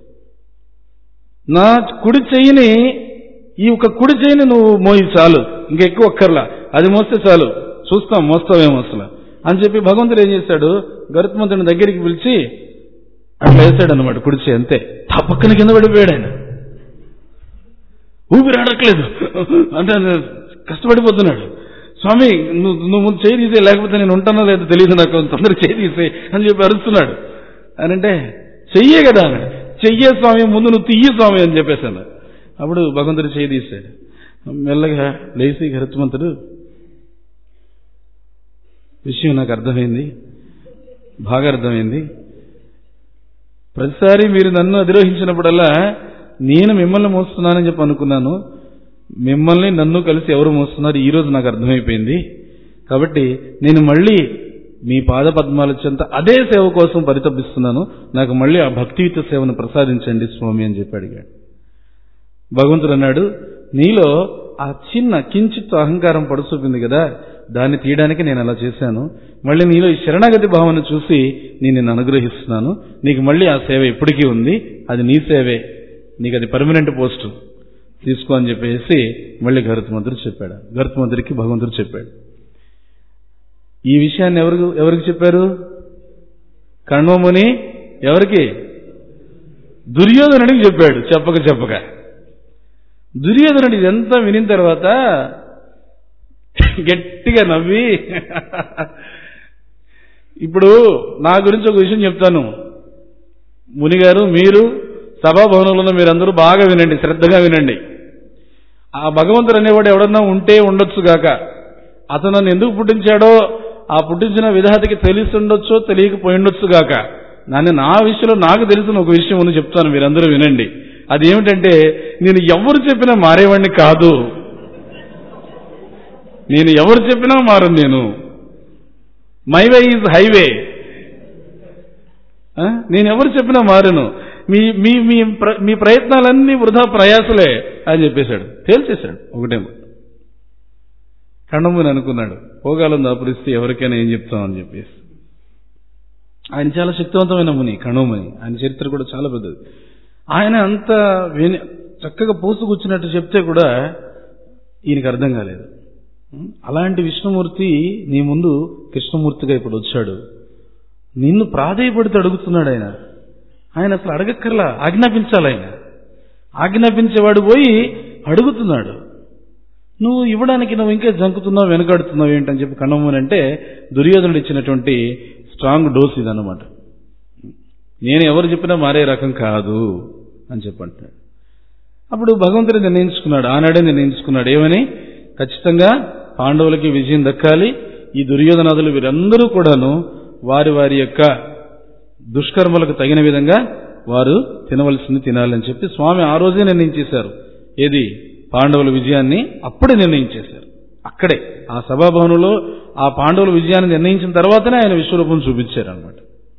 నా కుడి చెయ్యిని ఈ ఒక కుడి చెయ్యిని నువ్వు మోయి చాలు ఇంకెక్కువ ఒక్కర్లా అది మోస్తే చాలు చూస్తాం మోస్తావేమో అసలు అని చెప్పి భగవంతుడు ఏం చేశాడు గరుత్మంతుని దగ్గరికి పిలిచి అట్లా వేసాడు అనమాట కుడి చెయ్యి అంతే తప్పక్కన కింద పడిపోయాడు ఆయన ఊపిరాడట్లేదు అంటే కష్టపడిపోతున్నాడు స్వామి నువ్వు నువ్వు ముందు చేయి తీసే లేకపోతే నేను ఉంటానో లేదో తెలియదు నాకు తొందర చేయి తీసే అని చెప్పి అరుస్తున్నాడు అని అంటే చెయ్యే కదా అన్నాడు చెయ్యే స్వామి ముందు నువ్వు తీయ స్వామి అని చెప్పేశాను అప్పుడు భగవంతుడు చేయి తీశాడు మెల్లగా లేచి గరుత్మంతుడు విషయం నాకు అర్థమైంది బాగా అర్థమైంది ప్రతిసారి మీరు నన్ను అధిరోహించినప్పుడల్లా నేను మిమ్మల్ని మోస్తున్నానని చెప్పి అనుకున్నాను మిమ్మల్ని నన్ను కలిసి ఎవరు మోస్తున్నారు ఈ రోజు నాకు అర్థమైపోయింది కాబట్టి నేను మళ్ళీ మీ పాద పద్మాల చెంత అదే సేవ కోసం పరితపిస్తున్నాను నాకు మళ్ళీ ఆ భక్తియుత సేవను ప్రసాదించండి స్వామి అని చెప్పి అడిగాడు భగవంతుడు అన్నాడు నీలో ఆ చిన్న కించిత్ అహంకారం పడుచూపింది కదా దాన్ని తీయడానికి నేను అలా చేశాను మళ్ళీ నీలో ఈ శరణాగతి భావన చూసి నేను నిన్ను అనుగ్రహిస్తున్నాను నీకు మళ్ళీ ఆ సేవ ఇప్పటికీ ఉంది అది నీ సేవే నీకు అది పర్మనెంట్ పోస్ట్ తీసుకో అని చెప్పేసి మళ్ళీ గరుత్మంతుడు చెప్పాడు గరుత్మంతుడికి భగవంతుడు చెప్పాడు ఈ విషయాన్ని ఎవరు ఎవరికి చెప్పారు కణ్వముని ఎవరికి దుర్యోధనుడికి చెప్పాడు చెప్పక చెప్పక దుర్యోధనుడు ఇదంతా వినిన తర్వాత గట్టిగా నవ్వి ఇప్పుడు నా గురించి ఒక విషయం చెప్తాను మునిగారు మీరు సభాభవనంలో మీరందరూ బాగా వినండి శ్రద్ధగా వినండి ఆ భగవంతుడు అనేవాడు ఎవడన్నా ఉంటే ఉండొచ్చు గాక అతను నన్ను ఎందుకు పుట్టించాడో ఆ పుట్టించిన విధాతకి తెలిసి ఉండొచ్చో తెలియకపోయి ఉండొచ్చు గాక నన్ను నా విషయంలో నాకు తెలిసిన ఒక విషయం ఉంది చెప్తాను మీరందరూ వినండి అది ఏమిటంటే నేను ఎవరు చెప్పినా మారేవాడిని కాదు నేను ఎవరు చెప్పినా మారను నేను మై వే ఈజ్ హైవే నేను ఎవరు చెప్పినా మారను మీ మీ మీ ప్ర- మీ ప్రయత్నాలన్నీ వృధా ప్రయాసలే అని చెప్పేశాడు తేల్చేశాడు ఒకటే కండముని అనుకున్నాడు పోగాలం దాపురిస్తే ఎవరికైనా ఏం చెప్తామని చెప్పేసి ఆయన చాలా శక్తివంతమైన ముని కణోముని ఆయన చరిత్ర కూడా చాలా పెద్దది ఆయన అంత విని చక్కగా పూసుకూర్చున్నట్టు చెప్తే కూడా ఈయనకి అర్థం కాలేదు ఉం? అలాంటి విష్ణుమూర్తి నీ ముందు కృష్ణమూర్తిగా ఇప్పుడు వచ్చాడు నిన్ను ప్రాధేయపడితే అడుగుతున్నాడు ఆయన ఆయన అసలు అడగక్కర్లా ఆజ్ఞాపించాలి ఆయన ఆజ్ఞాపించేవాడు పోయి అడుగుతున్నాడు నువ్వు ఇవ్వడానికి నువ్వు ఇంకా జంకుతున్నావు వెనకాడుతున్నావు ఏంటని చెప్పి కన్నమ్మని అంటే దుర్యోధనుడు ఇచ్చినటువంటి స్ట్రాంగ్ డోస్ ఇదన్నమాట నేను ఎవరు చెప్పినా మారే రకం కాదు అని చెప్పంటున్నాడు అప్పుడు భగవంతుడు నిర్ణయించుకున్నాడు ఆనాడే నిర్ణయించుకున్నాడు ఏమని ఖచ్చితంగా పాండవులకి విజయం దక్కాలి ఈ దుర్యోధనాదులు వీరందరూ కూడాను వారి వారి యొక్క దుష్కర్మలకు తగిన విధంగా వారు తినవలసింది తినాలని చెప్పి స్వామి ఆ రోజే నిర్ణయించేశారు ఏది పాండవుల విజయాన్ని అప్పుడే నిర్ణయించేశారు అక్కడే ఆ సభాభవనంలో ఆ పాండవుల విజయాన్ని నిర్ణయించిన తర్వాతనే ఆయన విశ్వరూపం చూపించారు అనమాట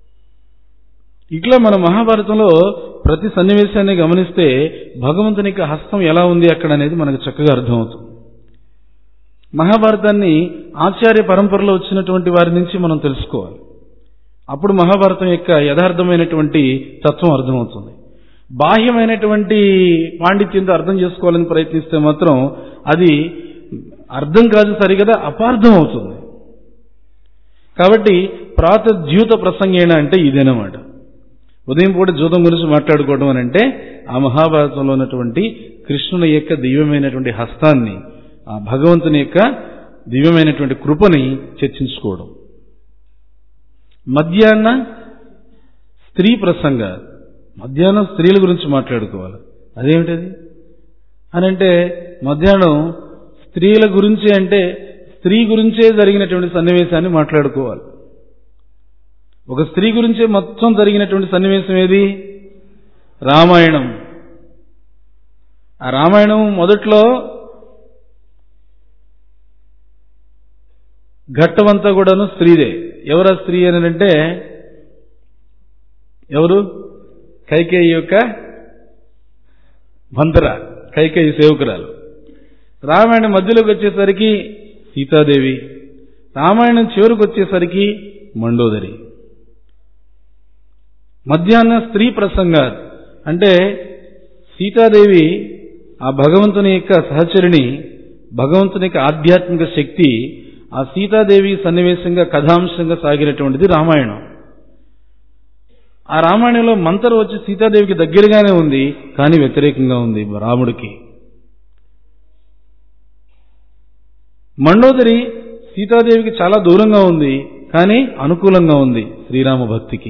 ఇట్లా మన మహాభారతంలో ప్రతి సన్నివేశాన్ని గమనిస్తే భగవంతుని యొక్క హస్తం ఎలా ఉంది అక్కడ అనేది మనకు చక్కగా అర్థమవుతుంది మహాభారతాన్ని ఆచార్య పరంపరలో వచ్చినటువంటి వారి నుంచి మనం తెలుసుకోవాలి అప్పుడు మహాభారతం యొక్క యథార్థమైనటువంటి తత్వం అర్థమవుతుంది బాహ్యమైనటువంటి పాండిత్యంతో అర్థం చేసుకోవాలని ప్రయత్నిస్తే మాత్రం అది అర్థం కాదు సరిగదా అపార్థం అవుతుంది కాబట్టి ప్రాతద్యూత ప్రసంగేణ అంటే ఇదేనమాట ఉదయం పూట జూతం గురించి మాట్లాడుకోవడం అని అంటే ఆ మహాభారతంలో ఉన్నటువంటి కృష్ణుని యొక్క దివ్యమైనటువంటి హస్తాన్ని ఆ భగవంతుని యొక్క దివ్యమైనటువంటి కృపని చర్చించుకోవడం మధ్యాహ్న స్త్రీ ప్రసంగ మధ్యాహ్నం స్త్రీల గురించి మాట్లాడుకోవాలి అదేమిటది అని అంటే మధ్యాహ్నం స్త్రీల గురించి అంటే స్త్రీ గురించే జరిగినటువంటి సన్నివేశాన్ని మాట్లాడుకోవాలి ఒక స్త్రీ గురించే మొత్తం జరిగినటువంటి సన్నివేశం ఏది రామాయణం ఆ రామాయణం మొదట్లో ఘట్టమంతా కూడాను స్త్రీదే ఎవరా స్త్రీ అని అంటే ఎవరు కైకేయి యొక్క మంత్ర కైకేయి సేవకురాలు రామాయణం మధ్యలోకి వచ్చేసరికి సీతాదేవి రామాయణం చివరికి వచ్చేసరికి మండోదరి మధ్యాహ్న స్త్రీ ప్రసంగాలు అంటే సీతాదేవి ఆ భగవంతుని యొక్క సహచరిని భగవంతుని యొక్క ఆధ్యాత్మిక శక్తి ఆ సీతాదేవి సన్నివేశంగా కథాంశంగా సాగినటువంటిది రామాయణం ఆ రామాయణంలో మంతర వచ్చి సీతాదేవికి దగ్గరగానే ఉంది కానీ వ్యతిరేకంగా ఉంది రాముడికి మండోదరి సీతాదేవికి చాలా దూరంగా ఉంది కానీ అనుకూలంగా ఉంది శ్రీరామ భక్తికి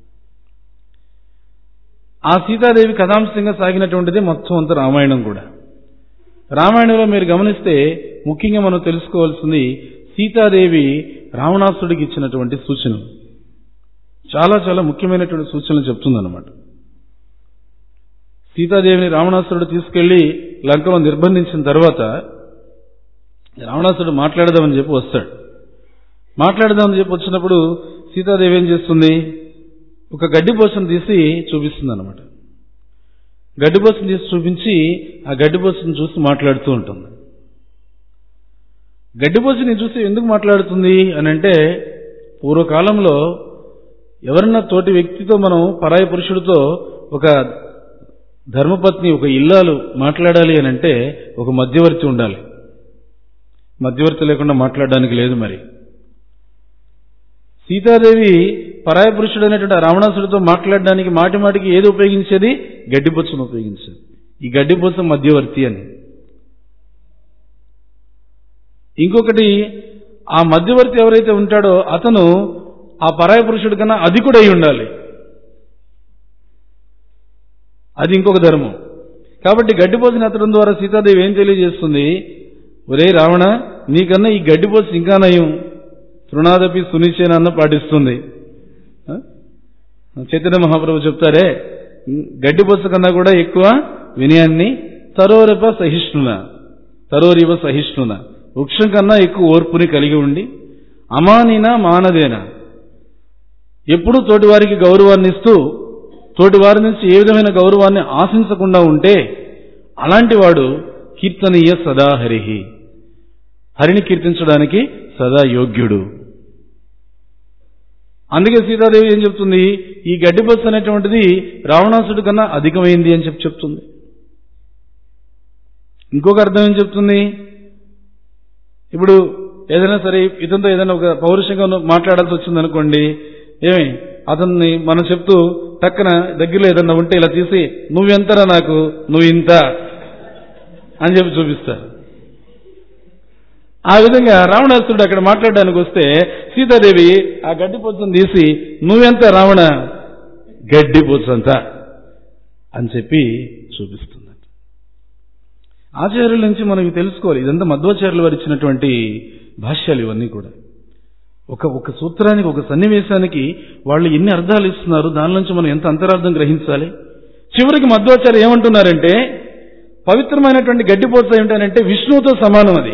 ఆ సీతాదేవి కథాంశంగా సాగినటువంటిది మొత్తం అంత రామాయణం కూడా రామాయణంలో మీరు గమనిస్తే ముఖ్యంగా మనం తెలుసుకోవాల్సింది సీతాదేవి రావణాసుడికి ఇచ్చినటువంటి సూచనలు చాలా చాలా ముఖ్యమైనటువంటి సూచనలు చెప్తుందన్నమాట సీతాదేవిని రావణాసురుడు తీసుకెళ్లి లంకలో నిర్బంధించిన తర్వాత రావణాసురుడు మాట్లాడదామని చెప్పి వస్తాడు మాట్లాడదామని చెప్పి వచ్చినప్పుడు సీతాదేవి ఏం చేస్తుంది ఒక గడ్డిపోసను తీసి చూపిస్తుంది అనమాట గడ్డిపోసను తీసి చూపించి ఆ గడ్డిపోసను చూసి మాట్లాడుతూ ఉంటుంది గడ్డిపోసని చూసి ఎందుకు మాట్లాడుతుంది అని అంటే పూర్వకాలంలో ఎవరన్నా తోటి వ్యక్తితో మనం పరాయ పురుషుడితో ఒక ధర్మపత్ని ఒక ఇల్లాలు మాట్లాడాలి అని అంటే ఒక మధ్యవర్తి ఉండాలి మధ్యవర్తి లేకుండా మాట్లాడడానికి లేదు మరి సీతాదేవి పరాయ పురుషుడు అనేటువంటి ఆ రావణాసుడితో మాట్లాడడానికి మాటి మాటికి ఏది ఉపయోగించేది గడ్డిపొచ్చను ఉపయోగించేది ఈ గడ్డిపొచ్చ మధ్యవర్తి అని ఇంకొకటి ఆ మధ్యవర్తి ఎవరైతే ఉంటాడో అతను ఆ పరాయ పురుషుడి కన్నా అధికుడై ఉండాలి అది ఇంకొక ధర్మం కాబట్టి గడ్డిపోసిన అతడం ద్వారా సీతాదేవి ఏం తెలియజేస్తుంది ఒరే రావణ నీకన్నా ఈ గడ్డిపోసి ఇంకా నయం తృణాదపి సునిశ్చయనన్న పాటిస్తుంది ఆ? చైతన్య మహాప్రభు చెప్తారే గడ్డిపోస కన్నా కూడా ఎక్కువ వినయాన్ని తరోరప సహిష్ణున తరోరివ సహిష్ణున వృక్షం కన్నా ఎక్కువ ఓర్పుని కలిగి ఉండి అమానినా మానదేనా ఎప్పుడూ తోటివారికి గౌరవాన్ని ఇస్తూ తోటి వారి నుంచి ఏ విధమైన గౌరవాన్ని ఆశించకుండా ఉంటే అలాంటి వాడు కీర్తనీయ సదా హరిహి హరిని కీర్తించడానికి సదా యోగ్యుడు అందుకే సీతాదేవి ఏం చెప్తుంది ఈ గడ్డిబస్సు అనేటువంటిది రావణాసుడి కన్నా అధికమైంది అని చెప్పి చెప్తుంది ఇంకొక అర్థం ఏం చెప్తుంది ఇప్పుడు ఏదైనా సరే ఇతనితో ఏదైనా ఒక పౌరుషంగా మాట్లాడాల్సి వచ్చింది అనుకోండి ఏమి అతన్ని మనం చెప్తూ టక్కన దగ్గరలో ఏదన్నా ఉంటే ఇలా తీసి నువ్వెంతరా నాకు నువ్వు ఇంత అని చెప్పి చూపిస్తారు ఆ విధంగా రావణాసురుడు అక్కడ మాట్లాడడానికి వస్తే సీతాదేవి ఆ గడ్డి పొచ్చను తీసి నువ్వెంత రావణ గడ్డి పొచ్చంత అని చెప్పి చూపిస్తుంది ఆచార్యుల నుంచి మనం ఇవి తెలుసుకోవాలి ఇదంతా మధ్వాచార్యులు వారు ఇచ్చినటువంటి భాష్యాలు ఇవన్నీ కూడా ఒక ఒక సూత్రానికి ఒక సన్నివేశానికి వాళ్ళు ఎన్ని అర్థాలు ఇస్తున్నారు దాని నుంచి మనం ఎంత అంతరార్థం గ్రహించాలి చివరికి మధ్వాచార్య ఏమంటున్నారంటే పవిత్రమైనటువంటి గడ్డిపోత ఏమిటంటే విష్ణువుతో సమానం అది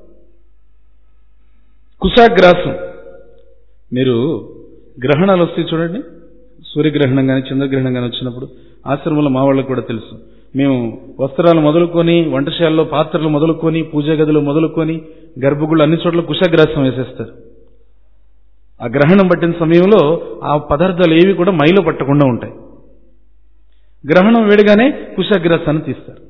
కుశాగ్రాసం మీరు గ్రహణాలు వస్తాయి చూడండి సూర్యగ్రహణం కానీ చంద్రగ్రహణం కానీ వచ్చినప్పుడు ఆశ్రమంలో మా వాళ్ళకు కూడా తెలుసు మేము వస్త్రాలు మొదలుకొని వంటశాలలో పాత్రలు మొదలుకొని పూజా గదులు మొదలుకొని గర్భగుళ్ళు అన్ని చోట్ల కుశాగ్రాసం వేసేస్తారు ఆ గ్రహణం పట్టిన సమయంలో ఆ పదార్థాలు ఏవి కూడా మైలో పట్టకుండా ఉంటాయి గ్రహణం వేడిగానే కుశాగ్రాసాన్ని తీస్తారు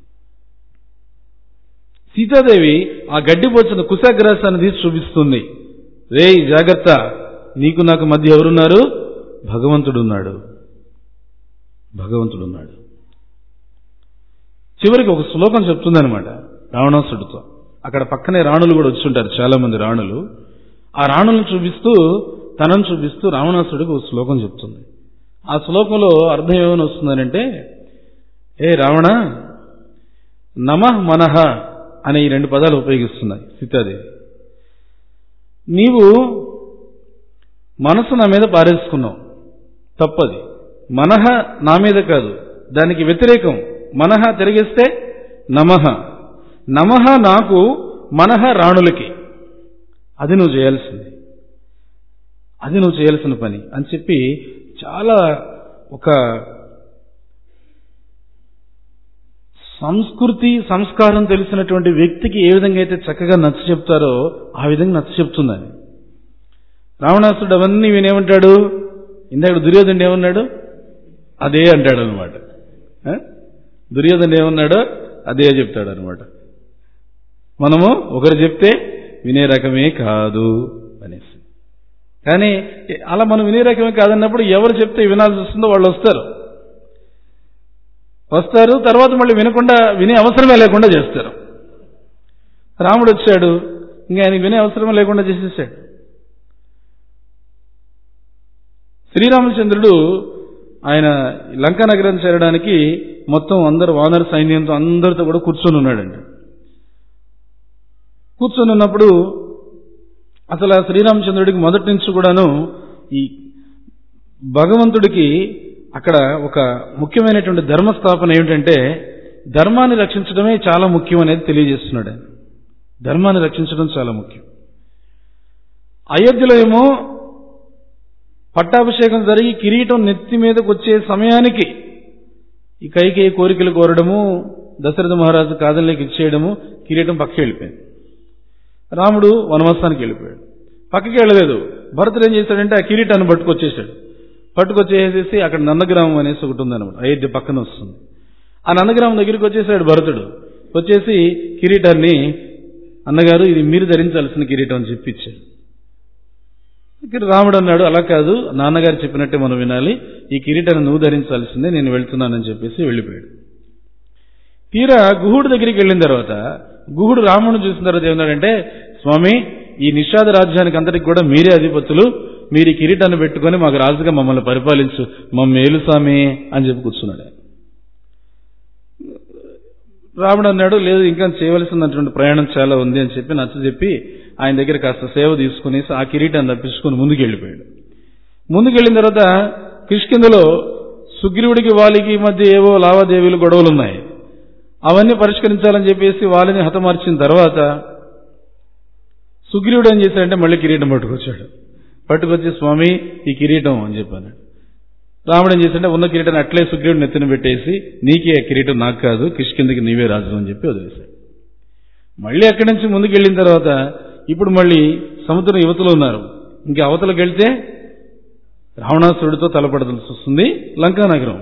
సీతాదేవి ఆ గడ్డిపోచిన కుశాగ్రాసాన్ని తీసి చూపిస్తుంది రే జాగ్రత్త నీకు నాకు మధ్య ఎవరున్నారు భగవంతుడున్నాడు భగవంతుడున్నాడు చివరికి ఒక శ్లోకం చెప్తుందనమాట రావణాసుడితో అక్కడ పక్కనే రాణులు కూడా వచ్చుంటారు చాలా మంది రాణులు ఆ రాణులను చూపిస్తూ తనను చూపిస్తూ రావణాసుడికి ఒక శ్లోకం చెప్తుంది ఆ శ్లోకంలో అర్థం ఏమని వస్తుందనంటే ఏ రావణ నమః మనః అనే ఈ రెండు పదాలు ఉపయోగిస్తున్నాయి సీతాదేవి నీవు మనసు నా మీద పారేసుకున్నావు తప్పది మనహ నా మీద కాదు దానికి వ్యతిరేకం మనహ తిరిగేస్తే నమః నమః నాకు మనహ రాణులకి అది నువ్వు చేయాల్సింది అది నువ్వు చేయాల్సిన పని అని చెప్పి చాలా ఒక సంస్కృతి సంస్కారం తెలిసినటువంటి వ్యక్తికి ఏ విధంగా అయితే చక్కగా నచ్చ చెప్తారో ఆ విధంగా నచ్చ చెప్తుందని రావణాసుడు అవన్నీ వినేమంటాడు ఇందాక దుర్యోధనుడు ఏమన్నాడు అదే అంటాడు అనమాట దుర్యోధనుడు ఏమన్నాడో అదే చెప్తాడు అనమాట మనము ఒకరు చెప్తే వినే రకమే కాదు అనేసి కానీ అలా మనం వినే రకమే కాదన్నప్పుడు ఎవరు చెప్తే వినాల్సి వస్తుందో వాళ్ళు వస్తారు వస్తారు తర్వాత మళ్ళీ వినకుండా వినే అవసరమే లేకుండా చేస్తారు రాముడు వచ్చాడు ఇంకా ఆయనకి వినే అవసరమే లేకుండా చేసేసాడు శ్రీరామచంద్రుడు ఆయన లంకా నగరం చేరడానికి మొత్తం అందరు వానర సైన్యంతో అందరితో కూడా కూర్చొని ఉన్నాడండి కూర్చొని ఉన్నప్పుడు అసలు ఆ శ్రీరామచంద్రుడికి మొదటి నుంచి కూడాను ఈ భగవంతుడికి అక్కడ ఒక ముఖ్యమైనటువంటి ధర్మస్థాపన ఏమిటంటే ధర్మాన్ని రక్షించడమే చాలా ముఖ్యం అనేది తెలియజేస్తున్నాడు ఆయన ధర్మాన్ని రక్షించడం చాలా ముఖ్యం అయోధ్యలో ఏమో పట్టాభిషేకం జరిగి కిరీటం నెత్తి మీదకి వచ్చే సమయానికి ఈ కైకి కోరికలు కోరడము దశరథ మహారాజు కాదనలేకి ఇచ్చేయడము కిరీటం పక్కకి వెళ్ళిపోయింది రాముడు వనవాసానికి వెళ్ళిపోయాడు పక్కకి వెళ్ళలేదు భరతుడు ఏం చేశాడంటే ఆ కిరీటాన్ని పట్టుకొచ్చేసాడు పట్టుకొచ్చేసేసి అక్కడ నందగ్రామం అనేసి ఒకటి ఉందన్నమాట అయోధ్య పక్కన వస్తుంది ఆ నందగ్రామం దగ్గరికి వచ్చేసాడు భరతుడు వచ్చేసి కిరీటాన్ని అన్నగారు ఇది మీరు ధరించాల్సిన కిరీటం అని చెప్పి ఇచ్చాడు ఇక్కడ రాముడు అన్నాడు అలా కాదు నాన్నగారు చెప్పినట్టే మనం వినాలి ఈ కిరీటాన్ని నువ్వు ధరించాల్సిందే నేను వెళ్తున్నానని చెప్పేసి వెళ్ళిపోయాడు తీరా గుహుడు దగ్గరికి వెళ్ళిన తర్వాత గుహుడు రాముడిని చూసిన తర్వాత ఏమన్నాడంటే స్వామి ఈ నిషాద రాజ్యానికి అంతటికి కూడా మీరే అధిపతులు మీరు ఈ కిరీటాన్ని పెట్టుకొని మాకు రాజుగా మమ్మల్ని పరిపాలించు మమ్మ మేలు స్వామి అని చెప్పి కూర్చున్నాడు రాముడు అన్నాడు లేదు ఇంకా చేయవలసినటువంటి ప్రయాణం చాలా ఉంది అని చెప్పి నచ్చ చెప్పి ఆయన దగ్గర కాస్త సేవ తీసుకునేసి ఆ కిరీటాన్ని తప్పించుకొని ముందుకు వెళ్ళిపోయాడు ముందుకు వెళ్ళిన తర్వాత కిష్కిందలో సుగ్రీవుడికి వాలికి మధ్య ఏవో లావాదేవీలు గొడవలు ఉన్నాయి అవన్నీ పరిష్కరించాలని చెప్పేసి వాళ్ళని హతమార్చిన తర్వాత సుగ్రీవుడు ఏం చేశాడంటే మళ్ళీ కిరీటం పట్టుకొచ్చాడు పట్టుకొచ్చి స్వామి ఈ కిరీటం అని చెప్పాను రాముడు ఏం చేశాడంటే ఉన్న కిరీటాన్ని అట్లే సుగ్రీవుడు నెత్తిన పెట్టేసి నీకే ఆ కిరీటం నాకు కాదు కిష్కిందకి నీవే రాజు అని చెప్పి వదిలేశాడు మళ్ళీ అక్కడి నుంచి ముందుకు వెళ్ళిన తర్వాత ఇప్పుడు మళ్ళీ సముద్రం యువతలో ఉన్నారు ఇంకా అవతలకు వెళ్తే రావణాసురుడితో తలపడదలసి వస్తుంది లంకా నగరం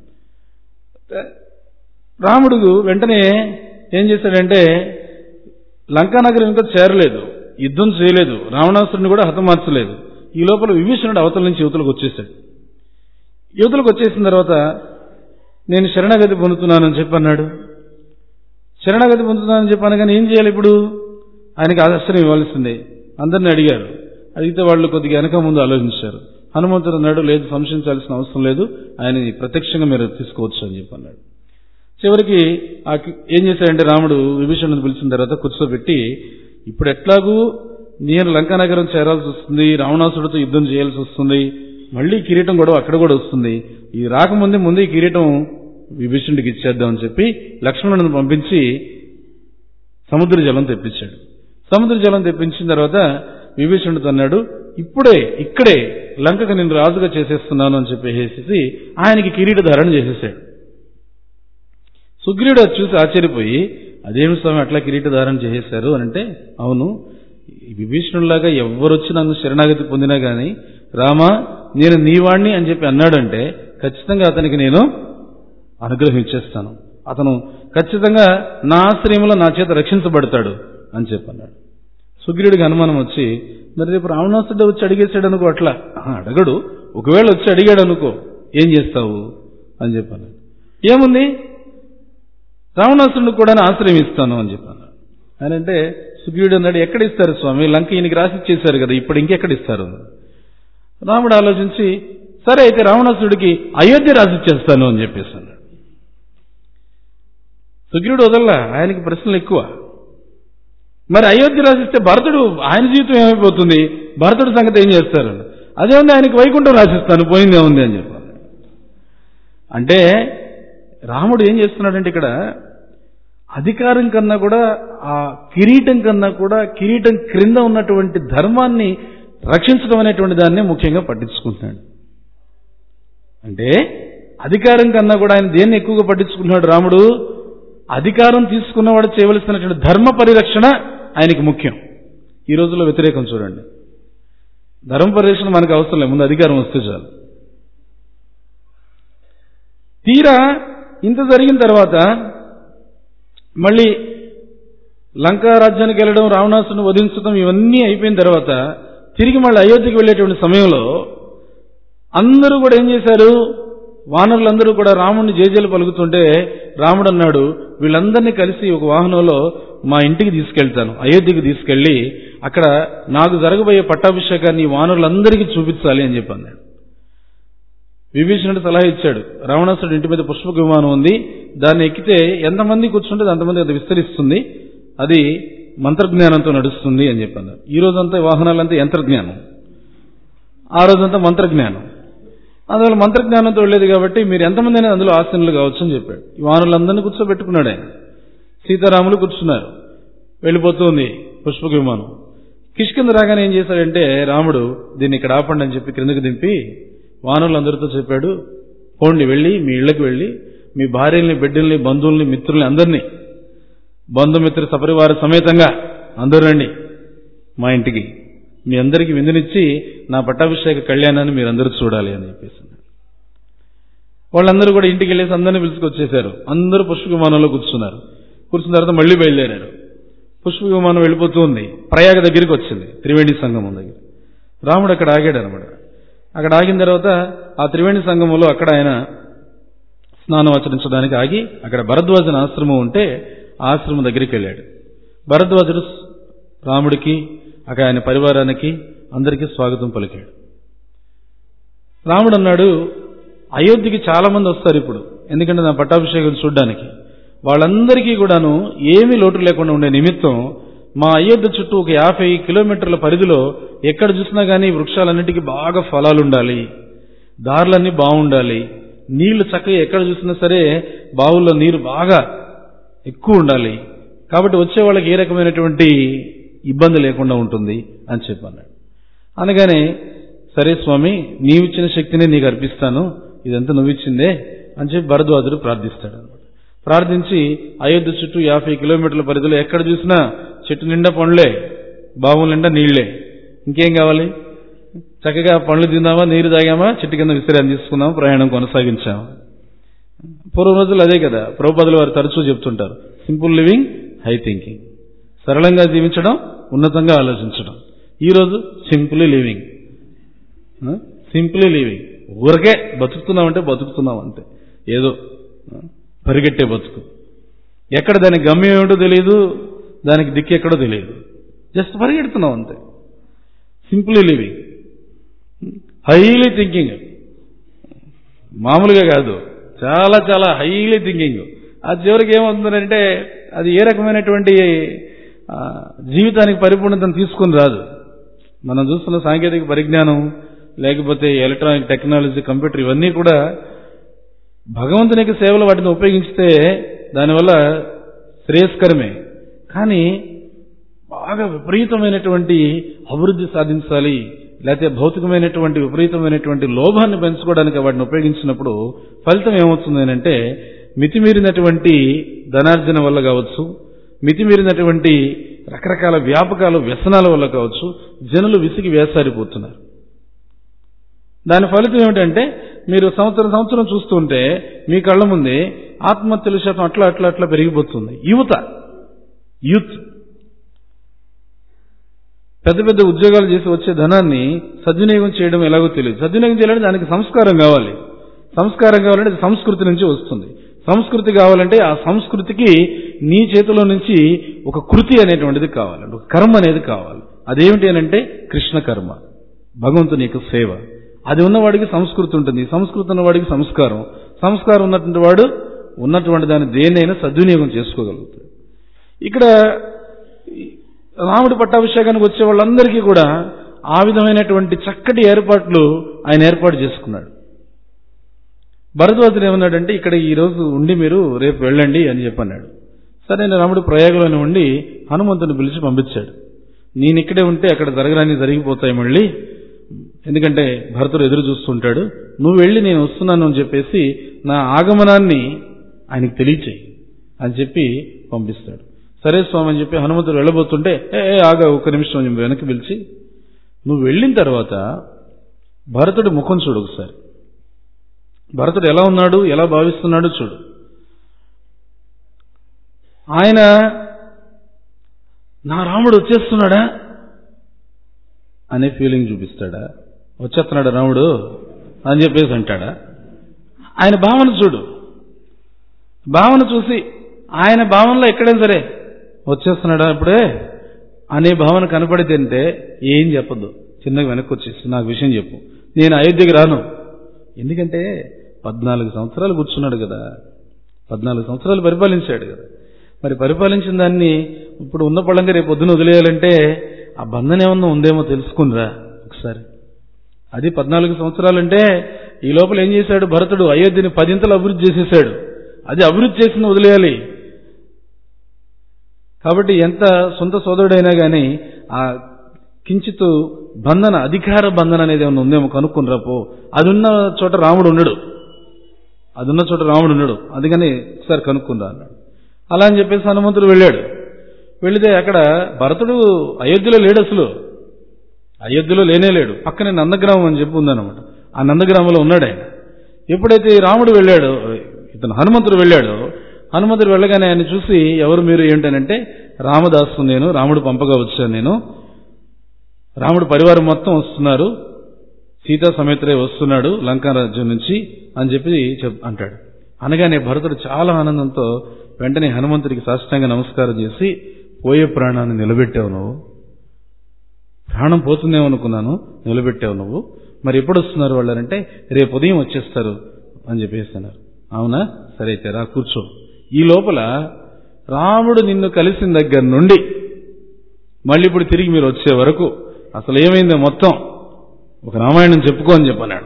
రాముడు వెంటనే ఏం చేశాడంటే లంకా నగరం ఇంకా చేరలేదు యుద్ధం చేయలేదు రావణాసురుని కూడా హతమార్చలేదు ఈ లోపల విభీషణుడు అవతల నుంచి యువతలకు వచ్చేసాడు యువతలకు వచ్చేసిన తర్వాత నేను శరణగతి పొందుతున్నానని చెప్పి అన్నాడు శరణగతి పొందుతున్నానని చెప్పాను కానీ ఏం చేయాలి ఇప్పుడు ఆయనకి ఆదర్శనం ఇవ్వాల్సిందే అందరిని అడిగారు అడిగితే వాళ్ళు కొద్దిగా వెనక ముందు ఆలోచించారు హనుమంతుడు అన్నాడు లేదు సంశయించాల్సిన అవసరం లేదు ఆయన ప్రత్యక్షంగా మీరు తీసుకోవచ్చు అని చెప్పి అన్నాడు చివరికి ఆ కి- ఏం చేశాడంటే రాముడు విభీషణుని పిలిచిన తర్వాత కూర్చోబెట్టి ఇప్పుడు ఎట్లాగూ నేను లంకానగరం చేరాల్సి వస్తుంది రావణాసుడితో యుద్ధం చేయాల్సి వస్తుంది మళ్ళీ కిరీటం గొడవ అక్కడ కూడా వస్తుంది ఇది రాకముందే ముందు ఈ కిరీటం విభీషణుడికి ఇచ్చేద్దామని చెప్పి లక్ష్మణుని పంపించి సముద్ర జలం తెప్పించాడు సముద్ర జలం తెప్పించిన తర్వాత విభీషణుడితో అన్నాడు ఇప్పుడే ఇక్కడే లంకకు నేను రాజుగా చేసేస్తున్నాను అని చెప్పేసి ఆయనకి కిరీట ధారణ చేసేసాడు సుగ్రీవుడు అది చూసి ఆశ్చర్యపోయి అదేమి స్వామి అట్లా కిరీట ధారణ చేసేశారు అని అంటే అవును ఈ విభీషణుడిలాగా ఎవరొచ్చి నన్ను శరణాగతి పొందినా గాని రామా నేను నీవాణ్ణి అని చెప్పి అన్నాడంటే ఖచ్చితంగా అతనికి నేను అనుగ్రహం ఇచ్చేస్తాను అతను ఖచ్చితంగా నా ఆశ్రయంలో నా చేత రక్షించబడతాడు అని చెప్పన్నాడు సుగ్రీవుడికి అనుమానం వచ్చి మరి రేపు రావణాసుడు వచ్చి అడిగేశాడు అనుకో అట్లా "ఆహా, అడగడు ఒకవేళ వచ్చి అడిగాడు అనుకో ఏం చేస్తావు అని చెప్పాను ఏముంది రావణాసుడిని కూడా ఆశ్రయం ఇస్తాను అని చెప్పాను ఆయన అంటే సుగ్రీవుడు అన్నాడు ఎక్కడ ఇస్తారు స్వామి లంక ఈయనకి రాసి ఇచ్చేశారు కదా ఇప్పుడు ఇంకెక్కడ ఇస్తారు రాముడు ఆలోచించి సరే అయితే రావణాసుడికి అయోధ్య రాసి ఇచ్చేస్తాను అని చెప్పేసి అన్నాడు సుగ్రీవుడు వదల్లా ఆయనకి ప్రశ్నలు ఎక్కువ మరి అయోధ్య రాసిస్తే భరతుడు ఆయన జీవితం ఏమైపోతుంది భరతుడి సంగతి ఏం చేస్తారు అదే ఉంది ఆయనకి వైకుంఠం రాసిస్తాను పోయిందే ఉంది అని చెప్పాను అంటే రాముడు ఏం చేస్తున్నాడంటే ఇక్కడ అధికారం కన్నా కూడా ఆ కిరీటం కన్నా కూడా కిరీటం క్రింద ఉన్నటువంటి ధర్మాన్ని రక్షించడం అనేటువంటి దాన్ని ముఖ్యంగా పట్టించుకుంటున్నాడు అంటే అధికారం కన్నా కూడా ఆయన దేన్ని ఎక్కువగా పట్టించుకుంటున్నాడు రాముడు అధికారం తీసుకున్నవాడు చేయవలసినటువంటి ధర్మ పరిరక్షణ ఆయనకి ముఖ్యం ఈ రోజుల్లో వ్యతిరేకం చూడండి ధర్మ పరిరక్షణ మనకు అవసరం లేదు ముందు అధికారం వస్తే చాలు తీరా ఇంత జరిగిన తర్వాత మళ్ళీ లంకా రాజ్యానికి వెళ్ళడం రావణాసుని వధించడం ఇవన్నీ అయిపోయిన తర్వాత తిరిగి మళ్ళీ అయోధ్యకి వెళ్ళేటువంటి సమయంలో అందరూ కూడా ఏం చేశారు వానరులందరూ కూడా రాముడిని జేజేలు పలుకుతుంటే రాముడు అన్నాడు వీళ్ళందరినీ కలిసి ఒక వాహనంలో మా ఇంటికి తీసుకెళ్తాను అయోధ్యకి తీసుకెళ్లి అక్కడ నాకు జరగబోయే పట్టాభిషేకాన్ని ఈ వానరులందరికీ చూపించాలి అని చెప్పి అన్నాడు విభీషణుడు సలహా ఇచ్చాడు రావణాసుడు ఇంటి మీద పుష్పక విమానం ఉంది దాన్ని ఎక్కితే ఎంతమంది కూర్చుంటే అంతమంది అది విస్తరిస్తుంది అది మంత్రజ్ఞానంతో నడుస్తుంది అని చెప్పాను ఈ రోజంతా వాహనాలంతా యంత్రజ్ఞానం ఆ రోజంతా మంత్రజ్ఞానం అందువల్ల మంత్రజ్ఞానంతో వెళ్ళేది కాబట్టి మీరు ఎంతమంది అయినా అందులో ఆసనులు కావచ్చు అని చెప్పాడు ఈ వాహనులందరినీ కూర్చోబెట్టుకున్నాడు ఆయన సీతారాములు కూర్చున్నారు వెళ్ళిపోతుంది పుష్పక విమానం కిష్కింద రాగానే ఏం చేశాడంటే రాముడు దీన్ని ఇక్కడ ఆపండి అని చెప్పి క్రిందకి దింపి వానరులందరితో చెప్పాడు పోండి వెళ్ళి మీ ఇళ్లకు వెళ్ళి మీ భార్యల్ని బిడ్డల్ని బంధువుల్ని మిత్రుల్ని అందరినీ బంధుమిత్ర సపరివార సమేతంగా అందరూ రండి మా ఇంటికి మీ అందరికీ విందునిచ్చి నా పట్టాభిషేక కళ్యాణాన్ని మీరందరూ చూడాలి అని చెప్పేసి అన్నాడు. వాళ్ళందరూ కూడా ఇంటికి వెళ్ళేసి అందరినీ పిలుచుకొచ్చేశారు అందరూ పుష్ప విమానంలో కూర్చున్నారు కూర్చున్న తర్వాత మళ్ళీ బయలుదేరారు పుష్ప విమానం వెళ్ళిపోతూ ఉంది ప్రయాగ దగ్గరికి వచ్చింది త్రివేణి సంగమం దగ్గర రాముడు అక్కడ ఆగాడు అనమాట అక్కడ ఆగిన తర్వాత ఆ త్రివేణి సంగమంలో అక్కడ ఆయన స్నానం ఆచరించడానికి ఆగి అక్కడ భరద్వాజన ఆశ్రమం ఉంటే ఆ ఆశ్రమం దగ్గరికి వెళ్ళాడు భరద్వాజుడు రాముడికి అక్కడ ఆయన పరివారానికి అందరికీ స్వాగతం పలికాడు రాముడు అన్నాడు అయోధ్యకి చాలా మంది వస్తారు ఇప్పుడు ఎందుకంటే నా పట్టాభిషేకం చూడడానికి వాళ్ళందరికీ కూడాను ఏమీ లోటు లేకుండా ఉండే నిమిత్తం మా అయోధ్య చుట్టూ ఒక యాభై కిలోమీటర్ల పరిధిలో ఎక్కడ చూసినా కానీ వృక్షాలన్నిటికీ బాగా ఫలాలు ఉండాలి దారులన్నీ బాగుండాలి నీళ్లు చక్కగా ఎక్కడ చూసినా సరే బావుల్లో నీరు బాగా ఎక్కువ ఉండాలి కాబట్టి వచ్చే వాళ్ళకి ఏ రకమైనటువంటి ఇబ్బంది లేకుండా ఉంటుంది అని చెప్పన్నాడు అనగానే సరే స్వామి నీవిచ్చిన శక్తిని నీకు అర్పిస్తాను ఇదంతా నువ్విచ్చిందే అని చెప్పి భరద్వాజుడు ప్రార్థిస్తాడు అనమాట ప్రార్థించి అయోధ్య చుట్టూ యాభై కిలోమీటర్ల పరిధిలో ఎక్కడ చూసినా చెట్టు నిండా పండ్లే బావుల నిండా నీళ్లే ఇంకేం కావాలి చక్కగా పండ్లు తిందామా నీరు తాగామా చెట్టు కింద విశ్రాంతి తీసుకున్నామా ప్రయాణం కొనసాగించామా పూర్వ రోజులు అదే కదా ప్రభుపదులు వారు తరచూ చెప్తుంటారు సింపుల్ లివింగ్ హై థింకింగ్ సరళంగా జీవించడం ఉన్నతంగా ఆలోచించడం ఈ రోజు సింపుల్ లివింగ్ సింపుల్ లివింగ్ ఊరకే బతుకుతున్నామంటే బతుకుతున్నాం అంతే ఏదో ఆ, పరిగెట్టే బతుకు ఎక్కడ దానికి గమ్యం ఏమిటో తెలియదు దానికి దిక్కు ఎక్కడో తెలియదు జస్ట్ పరిగెడుతున్నాం అంతే సింపుల్ లివింగ్ హైలీ థింకింగ్ మామూలుగా కాదు చాలా చాలా హైలీ థింకింగ్ ఆ చివరికి ఏమవుతుందంటే అది ఏ రకమైనటువంటి ఆ, జీవితానికి పరిపూర్ణతను తీసుకుని రాదు మనం చూస్తున్న సాంకేతిక పరిజ్ఞానం లేకపోతే ఎలక్ట్రానిక్ టెక్నాలజీ కంప్యూటర్ ఇవన్నీ కూడా భగవంతునికి సేవలు వాటిని ఉపయోగిస్తే దానివల్ల శ్రేయస్కరమే కానీ బాగా విపరీతమైనటువంటి అభివృద్ధి సాధించాలి లేకపోతే భౌతికమైనటువంటి విపరీతమైనటువంటి లోభాన్ని పెంచుకోవడానికి వాటిని ఉపయోగించినప్పుడు ఫలితం ఏమవుతుంది అంటే మితిమీరినటువంటి ధనార్జన వల్ల కావచ్చు మితిమీరినటువంటి రకరకాల వ్యాపకాలు వ్యసనాల వల్ల కావచ్చు జనులు విసిగి వేసారిపోతున్నారు దాని ఫలితం ఏమిటంటే మీరు సంవత్సరం సంవత్సరం చూస్తుంటే మీ కళ్ళ ముందే ఆత్మహత్యల శాతం అట్లా అట్లా అట్లా పెరిగిపోతుంది యువత యూత్ పెద్ద పెద్ద ఉద్యోగాలు చేసి వచ్చే ధనాన్ని సద్వినియోగం చేయడం ఎలాగో తెలియదు సద్వినియోగం చేయాలంటే దానికి సంస్కారం కావాలి సంస్కారం కావాలంటే అది సంస్కృతి నుంచి వస్తుంది సంస్కృతి కావాలంటే ఆ సంస్కృతికి నీ చేతిలో నుంచి ఒక కృతి అనేటువంటిది కావాలి ఒక కర్మ అనేది కావాలి అదేమిటి అని అంటే కృష్ణ కర్మ భగవంతుని యొక్క సేవ అది ఉన్నవాడికి సంస్కృతి ఉంటుంది సంస్కృతి ఉన్నవాడికి సంస్కారం సంస్కారం ఉన్నటువంటి వాడు ఉన్నటువంటి దాన్ని దేన్నైనా సద్వినియోగం చేసుకోగలుగుతాడు ఇక్కడ రాముడి పట్టాభిషేకానికి వచ్చే వాళ్ళందరికీ కూడా ఆ విధమైనటువంటి చక్కటి ఏర్పాట్లు ఆయన ఏర్పాటు చేసుకున్నాడు భరద్వాజుడు ఏమన్నాడంటే ఇక్కడ ఈ రోజు ఉండి మీరు రేపు వెళ్ళండి అని చెప్పన్నాడు సరే రాముడు ప్రయాగంలోనే ఉండి హనుమంతుని పిలిచి పంపించాడు నేను ఇక్కడే ఉంటే అక్కడ జరగరాని జరిగిపోతాయి మళ్ళీ ఎందుకంటే భరతుడు ఎదురు చూస్తుంటాడు నువ్వు వెళ్ళి నేను వస్తున్నాను అని చెప్పేసి నా ఆగమనాన్ని ఆయనకు తెలియచేయి అని చెప్పి పంపిస్తాడు సరే స్వామి అని చెప్పి హనుమంతుడు వెళ్ళబోతుంటే ఏ ఏ, ఆగా ఒక్క నిమిషం అని చెప్పి వెనక్కి పిలిచి నువ్వు వెళ్ళిన తర్వాత భరతుడి ముఖం చూడు ఒకసారి భరతుడు ఎలా ఉన్నాడు ఎలా భావిస్తున్నాడు చూడు ఆయన నా రాముడు వచ్చేస్తున్నాడా అనే ఫీలింగ్ చూపిస్తాడా వచ్చేస్తున్నాడా రాముడు అని చెప్పేసి అంటాడా ఆయన భావన చూడు భావన చూసి ఆయన భావనలో ఎక్కడైనా సరే వచ్చేస్తున్నాడా ఇప్పుడే అనే భావన కనపడితే ఏం చెప్పొద్దు చిన్నగా వెనక్కి వచ్చేసి నాకు విషయం చెప్పు నేను అయోధ్యకి రాను ఎందుకంటే పద్నాలుగు సంవత్సరాలు కూర్చున్నాడు కదా పద్నాలుగు సంవత్సరాలు పరిపాలించాడు కదా మరి పరిపాలించిన దాన్ని ఇప్పుడు ఉన్న పళ్ళంగా రేపు పొద్దున వదిలేయాలంటే ఆ బంధన ఏమన్నా ఉందేమో తెలుసుకునిరా ఒకసారి అది పద్నాలుగు సంవత్సరాలంటే ఈ లోపల ఏం చేశాడు భరతుడు అయోధ్యని పదింతలు అభివృద్ధి చేసేసాడు అది అభివృద్ధి చేసిన వదిలేయాలి కాబట్టి ఎంత సొంత సోదరుడైనా కానీ ఆ కించిత్ బంధన అధికార బంధన అనేది ఏమైనా ఉందేమో కనుక్కుని రాపో అది ఉన్న చోట రాముడు ఉండడు అది ఉన్న చోట రాముడు ఉండడు అందుకని ఒకసారి కనుక్కుందా అన్నాడు అలా అని చెప్పేసి హనుమంతుడు వెళ్ళాడు వెళితే అక్కడ భరతుడు అయోధ్యలో లేడు అసలు అయోధ్యలో లేనే లేడు పక్కనే నందగ్రామం అని చెప్పి ఉందన్నమాట ఆ నందగ్రామంలో ఉన్నాడు ఆయన ఎప్పుడైతే ఈ రాముడు వెళ్ళాడో ఇతను హనుమంతుడు వెళ్ళాడో హనుమంతుడు వెళ్ళగానే ఆయన చూసి ఎవరు మీరు ఏంటనంటే రామదాసు నేను రాముడు పంపగా వచ్చాను నేను రాముడు పరివారం మొత్తం వస్తున్నారు సీతా సమేతరే వస్తున్నాడు లంకా రాజ్యం నుంచి అని చెప్పి చెప్ అంటాడు అనగానే భరతుడు చాలా ఆనందంతో వెంటనే హనుమంతుడికి సాష్టాంగ నమస్కారం చేసి పోయే ప్రాణాన్ని నిలబెట్టావు నువ్వు ప్రాణం పోతుందేమో అనుకున్నాను నిలబెట్టావు నువ్వు మరి ఎప్పుడు వస్తున్నారు వాళ్ళంటే రేపు ఉదయం వచ్చేస్తారు అని చెప్పేసి అన్నారు అవునా సరే అయితే రా కూర్చో ఈ లోపల రాముడు నిన్ను కలిసిన దగ్గర నుండి మళ్ళీ ఇప్పుడు తిరిగి మీరు వచ్చే వరకు అసలు ఏమైందో మొత్తం ఒక రామాయణం చెప్పుకో అని చెప్పన్నాడు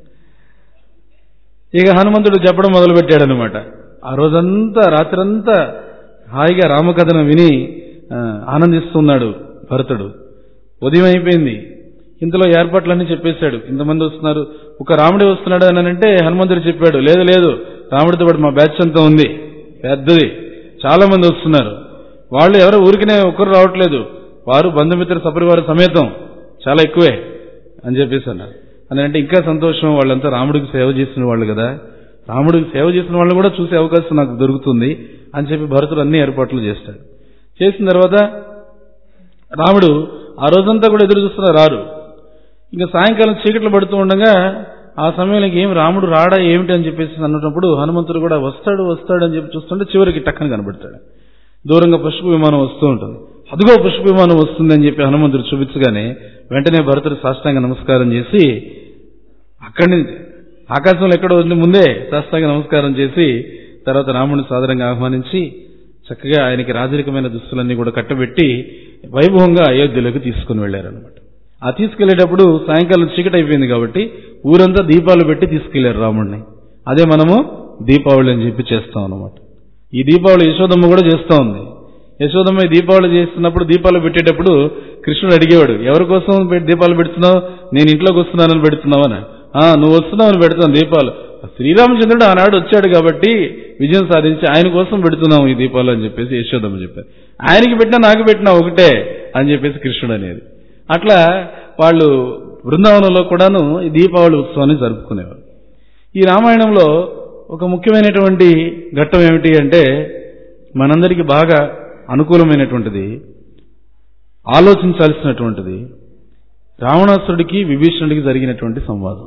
ఇక హనుమంతుడు చెప్పడం మొదలుపెట్టాడు అనమాట ఆ రోజంతా రాత్రంతా హాయిగా రామకథను విని ఆ, ఆనందిస్తున్నాడు భరతుడు ఉదయం అయిపోయింది ఇంతలో ఏర్పాట్లన్నీ చెప్పేశాడు ఇంతమంది వస్తున్నారు ఒక రాముడే వస్తున్నాడు అని అంటే హనుమంతుడు చెప్పాడు లేదు లేదు రాముడితో పాటు మా బ్యాచ్ అంతా ఉంది పెద్దది చాలా మంది వస్తున్నారు వాళ్ళు ఎవరు ఊరికినే ఒక్కరు రావట్లేదు వారు బంధుమిత్ర సపరివార సమేతం చాలా ఎక్కువే అని చెప్పేసి అన్నారు అని అంటే ఇంకా సంతోషం వాళ్ళంతా రాముడికి సేవ చేసిన వాళ్ళు కదా రాముడికి సేవ చేసిన వాళ్ళని కూడా చూసే అవకాశం నాకు దొరుకుతుంది అని చెప్పి భరతుడు అన్ని ఏర్పాట్లు చేస్తాడు చేసిన తర్వాత రాముడు ఆ రోజంతా కూడా ఎదురు చూస్తున్నా రారు ఇంకా సాయంకాలం చీకట్లు పడుతూ ఉండగా ఆ సమయంలో ఏం రాముడు రాడా ఏమిటి అని చెప్పేసి అన్నప్పుడు హనుమంతుడు కూడా వస్తాడు వస్తాడు అని చెప్పి చూస్తుంటే చివరికి టక్కన కనబడతాడు దూరంగా పుష్ప విమానం వస్తూ ఉంటుంది అదిగో పుష్ప విమానం వస్తుంది అని చెప్పి హనుమంతుడు చూపించగానే వెంటనే భరతుడు సాష్టాంగ నమస్కారం చేసి అక్కడి నుంచి ఆకాశంలో ఎక్కడో ఉంది ముందే సాష్టాంగ నమస్కారం చేసి తర్వాత రాముడిని సాదరంగా ఆహ్వానించి చక్కగా ఆయనకి రాజరికమైన దుస్తులన్నీ కూడా కట్టబెట్టి వైభవంగా అయోధ్యలోకి తీసుకుని వెళ్లారనమాట ఆ తీసుకెళ్లేటప్పుడు సాయంకాలం చీకటి అయిపోయింది కాబట్టి ఊరంతా దీపాలు పెట్టి తీసుకెళ్లారు రాముడిని అదే మనము దీపావళి అని చెప్పి చేస్తాం అనమాట ఈ దీపావళి యశోదమ్మ కూడా చేస్తా ఉంది యశోదమ్మ ఈ దీపావళి చేస్తున్నప్పుడు దీపాలు పెట్టేటప్పుడు కృష్ణుడు అడిగేవాడు ఎవరి కోసం పె- దీపాలు పెడుతున్నావు నేను ఇంట్లోకి వస్తున్నానని పెడుతున్నావు అని "ఆ, నువ్వు వస్తున్నావని పెడుతున్నావు దీపాలు శ్రీరామచంద్రుడు ఆనాడు వచ్చాడు కాబట్టి విజయం సాధించి ఆయన కోసం పెడుతున్నాం ఈ దీపాలు అని చెప్పేసి యశోదమ్మ చెప్పారు ఆయనకి పెట్టినా నాకు పెట్టినా ఒకటే అని చెప్పేసి కృష్ణుడు అనేది అట్లా వాళ్ళు బృందావనంలో కూడాను ఈ దీపావళి ఉత్సవాన్ని జరుపుకునేవారు ఈ రామాయణంలో ఒక ముఖ్యమైనటువంటి ఘట్టం ఏమిటి అంటే మనందరికీ బాగా అనుకూలమైనటువంటిది ఆలోచించాల్సినటువంటిది రావణాసురుడికి విభీషణుడికి జరిగినటువంటి సంవాదం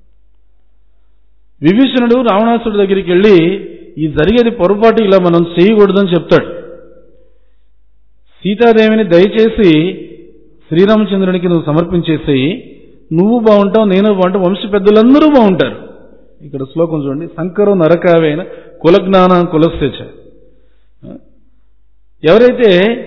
విభీషణుడు రావణాసురుడి దగ్గరికి వెళ్ళి ఈ జరిగేది పొరపాటు ఇలా మనం చేయకూడదని చెప్తాడు సీతాదేవిని దయచేసి శ్రీరామచంద్రునికి నువ్వు సమర్పించేసేయి నువ్వు బాగుంటావు నేను బాగుంటావు వంశ పెద్దలందరూ బాగుంటారు ఇక్కడ శ్లోకం చూడండి శంకరు నరకావేన కులజ్ఞాన కులస్యచ ఎవరైతే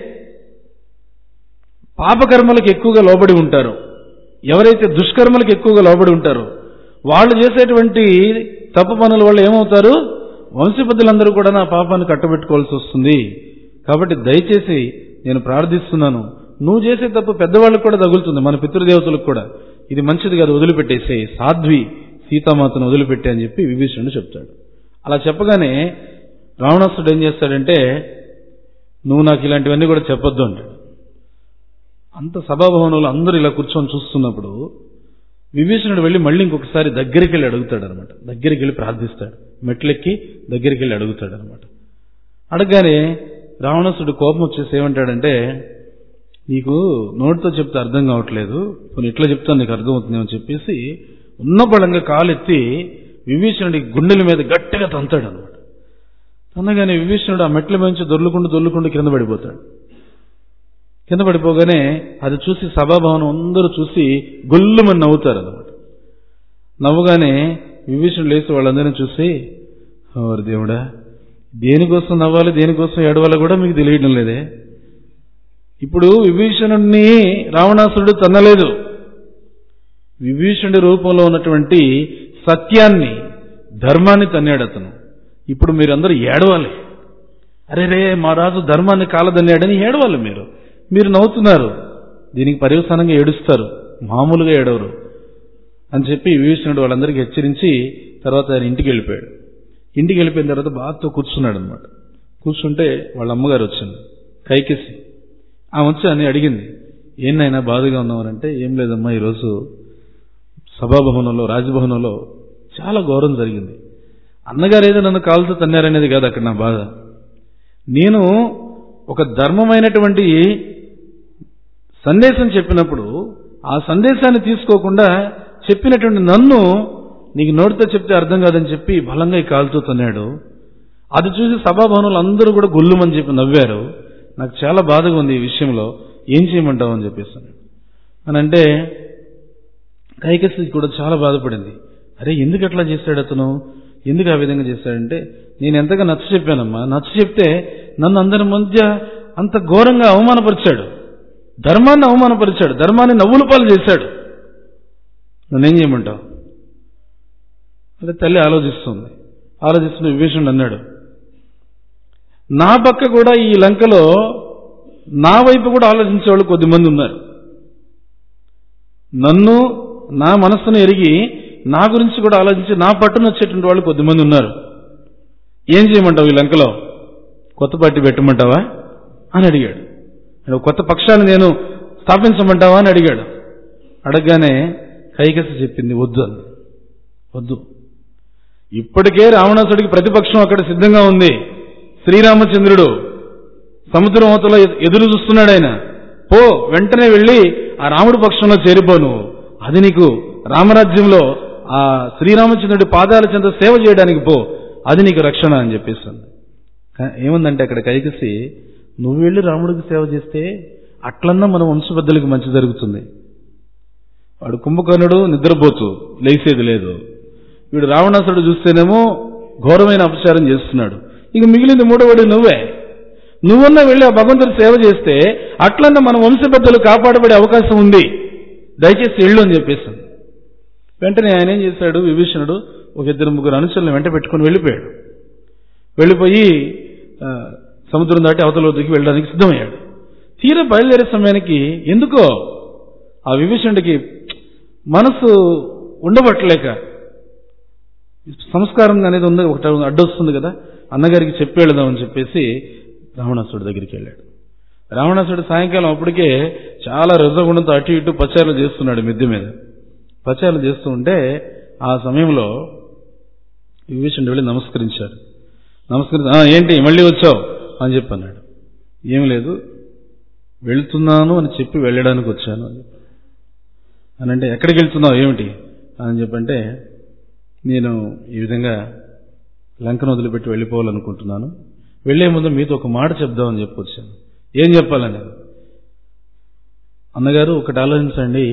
పాపకర్మలకు ఎక్కువగా లోబడి ఉంటారో ఎవరైతే దుష్కర్మలకు ఎక్కువగా లోబడి ఉంటారో వాళ్ళు చేసేటువంటి తప్పు పనుల వల్ల ఏమవుతారు వంశపతులందరూ కూడా నా పాపాన్ని కట్టబెట్టుకోవాల్సి వస్తుంది కాబట్టి దయచేసి నేను ప్రార్థిస్తున్నాను నువ్వు చేసే తప్పు పెద్దవాళ్ళకు కూడా తగులుతుంది మన పితృదేవతలకు కూడా ఇది మంచిది కాదు వదిలిపెట్టేసే సాధ్వి సీతామాతను వదిలిపెట్టే అని చెప్పి విభీషణుడు చెప్తాడు అలా చెప్పగానే రావణాసుడు ఏం చేస్తాడంటే నువ్వు నాకు ఇలాంటివన్నీ కూడా చెప్పొద్దు అంటాడు అంత సభాభవనంలో అందరూ ఇలా కూర్చొని చూస్తున్నప్పుడు విభీషణుడు వెళ్ళి మళ్ళీ ఇంకొకసారి దగ్గరికి వెళ్ళి అడుగుతాడు అనమాట దగ్గరికి వెళ్ళి ప్రార్థిస్తాడు మెట్లెక్కి దగ్గరికి వెళ్ళి అడుగుతాడు అనమాట అడగగానే రావణాసుడు కోపం వచ్చేసి ఏమంటాడంటే నీకు నోటితో చెప్తే అర్థం కావట్లేదు కొన్ని ఇట్లా చెప్తాను నీకు అర్థమవుతుంది అని చెప్పేసి ఉన్న బలంగా కాలెత్తి విభీషణుడి గుండెల మీద గట్టిగా తంతాడు అనమాట తన్నగానే విభీషణుడు ఆ మెట్ల నుంచి దొర్లుకుంటూ దొర్లుకుంటూ కింద పడిపోతాడు కింద పడిపోగానే అది చూసి సభాభవనం అందరూ చూసి గొల్లుమని నవ్వుతారు అనమాట నవ్వుగానే విభీషణుడు లేచి వాళ్ళందరినీ చూసి ఓరి దేవుడా దేనికోసం నవ్వాలి దేనికోసం ఏడవాలో కూడా మీకు తెలియడం లేదే ఇప్పుడు విభీషణుడిని రావణాసురుడు తన్నలేదు విభీషణుడి రూపంలో ఉన్నటువంటి సత్యాన్ని ధర్మాన్ని తన్నాడు అతను ఇప్పుడు మీరందరూ ఏడవాలి అరే రే మా రాజు ధర్మాన్ని కాలదన్నాడని ఏడవాలి మీరు మీరు నవ్వుతున్నారు దీనికి పర్యవసానంగా ఏడుస్తారు మామూలుగా ఏడవరు అని చెప్పి విభీషణుడు వాళ్ళందరికీ హెచ్చరించి తర్వాత ఆయన ఇంటికి వెళ్ళిపోయాడు ఇంటికి వెళ్ళిపోయిన తర్వాత బాగా కూర్చున్నాడు అనమాట కూర్చుంటే వాళ్ళ అమ్మగారు వచ్చింది కైకేసి ఆమె వచ్చి అని అడిగింది ఏంటైనా బాధగా ఉన్నామనంటే ఏం లేదమ్మా ఈరోజు సభాభవనంలో రాజభవనంలో చాలా ఘోరం జరిగింది అన్నగారు ఏదో నన్ను కాలుతో తన్నారనేది కాదు అక్కడ నా బాధ నేను ఒక ధర్మమైనటువంటి సందేశం చెప్పినప్పుడు ఆ సందేశాన్ని తీసుకోకుండా చెప్పినటువంటి నన్ను నీకు నోటితో చెప్తే అర్థం కాదని చెప్పి బలంగా ఈ కాలుతో తన్నాడు అది చూసి సభాభవనంలో అందరూ కూడా గొల్లుమని చెప్పి నవ్వారు నాకు చాలా బాధగా ఉంది ఈ విషయంలో ఏం చేయమంటావు అని చెప్పేసి అని అంటే కైకసి కూడా చాలా బాధపడింది అరే ఎందుకు అట్లా చేశాడు అతను ఎందుకు ఆ విధంగా చేశాడంటే నేను ఎంతగా నచ్చ చెప్పానమ్మా నచ్చ చెప్తే నన్ను అందరి మధ్య అంత ఘోరంగా అవమానపరిచాడు ధర్మాన్ని అవమానపరిచాడు ధర్మాన్ని నవ్వుల పాలు చేశాడు నన్నేం చేయమంటావు అదే తల్లి ఆలోచిస్తుంది ఆలోచిస్తున్న విభీషణుడు అన్నాడు నా పక్క కూడా ఈ లంకలో నా వైపు కూడా ఆలోచించే వాళ్ళు కొద్దిమంది ఉన్నారు నన్ను నా మనస్సును ఎరిగి నా గురించి కూడా ఆలోచించి నా పట్టున వచ్చేటువంటి వాళ్ళు కొద్దిమంది ఉన్నారు ఏం చేయమంటావు ఈ లంకలో కొత్త పార్టీ పెట్టమంటావా అని అడిగాడు అంటే కొత్త పక్షాన్ని నేను స్థాపించమంటావా అని అడిగాడు అడగగానే కైకసి చెప్పింది వద్దు అంది వద్దు ఇప్పటికే రావణాసుడికి ప్రతిపక్షం అక్కడ సిద్ధంగా ఉంది శ్రీరామచంద్రుడు సముద్రం అవతల ఎదురు చూస్తున్నాడు ఆయన పో వెంటనే వెళ్ళి ఆ రాముడి పక్షంలో చేరిపో నువ్వు అది నీకు రామరాజ్యంలో ఆ శ్రీరామచంద్రుడి పాదాల చెంత సేవ చేయడానికి పో అది నీకు రక్షణ అని చెప్పేస్తుంది కా- ఏముందంటే అక్కడ కైకసి నువ్వు వెళ్ళి రాముడికి సేవ చేస్తే అట్లన్నా మన వంశబద్ధులకి మంచి జరుగుతుంది వాడు కుంభకర్ణుడు నిద్రపోతూ లేచేది లేదు వీడు రావణాసుడు చూస్తేనేమో ఘోరమైన అపచారం చేస్తున్నాడు ఇక మిగిలింది మూడవడి నువ్వే నువ్వన్నా వెళ్ళి ఆ భగవంతుడి సేవ చేస్తే అట్లన్నా మన వంశబద్ధులు కాపాడబడే అవకాశం ఉంది దయచేసి వెళ్ళు అని చెప్పేసింది వెంటనే ఆయన ఏం చేశాడు విభీషణుడు ఒక ఇద్దరు ముగ్గురు అనుచరులను వెంట పెట్టుకుని వెళ్ళిపోయాడు వెళ్ళిపోయి ఆ, సముద్రం దాటి అవతల దిగి వెళ్ళడానికి సిద్ధమయ్యాడు తీరా బయలుదేరే సమయానికి ఎందుకో ఆ విభీషణుడికి మనసు ఉండబట్టలేక సంస్కారం అనేది ఉంది ఒకటి అడ్డొస్తుంది కదా అన్నగారికి చెప్పి వెళదామని చెప్పేసి రావణాసుడి దగ్గరికి వెళ్ళాడు రావణాసుడు సాయంకాలం అప్పటికే చాలా రజగుణంతో అటు ఇటు పచారులు చేస్తున్నాడు మిద్దె మీద పచారులు చేస్తూ ఉంటే ఆ సమయంలో విభీషణుడు వెళ్ళి నమస్కరించాడు నమస్కరించి "ఆ, ఏంటి మళ్ళీ వచ్చావు అని చెప్పి అన్నాడు ఏం లేదు వెళ్తున్నాను అని చెప్పి వెళ్ళడానికి వచ్చాను అని చెప్పి. అని అంటే ఎక్కడికి వెళ్తున్నావు ఏమిటి అని చెప్పంటే నేను ఈ విధంగా లంకను వదిలిపెట్టి వెళ్ళిపోవాలనుకుంటున్నాను వెళ్లే ముందు మీతో ఒక మాట చెప్దామని చెప్పి వచ్చాను ఏం చెప్పాలని అన్నగారు ఒకటి ఆలోచించండి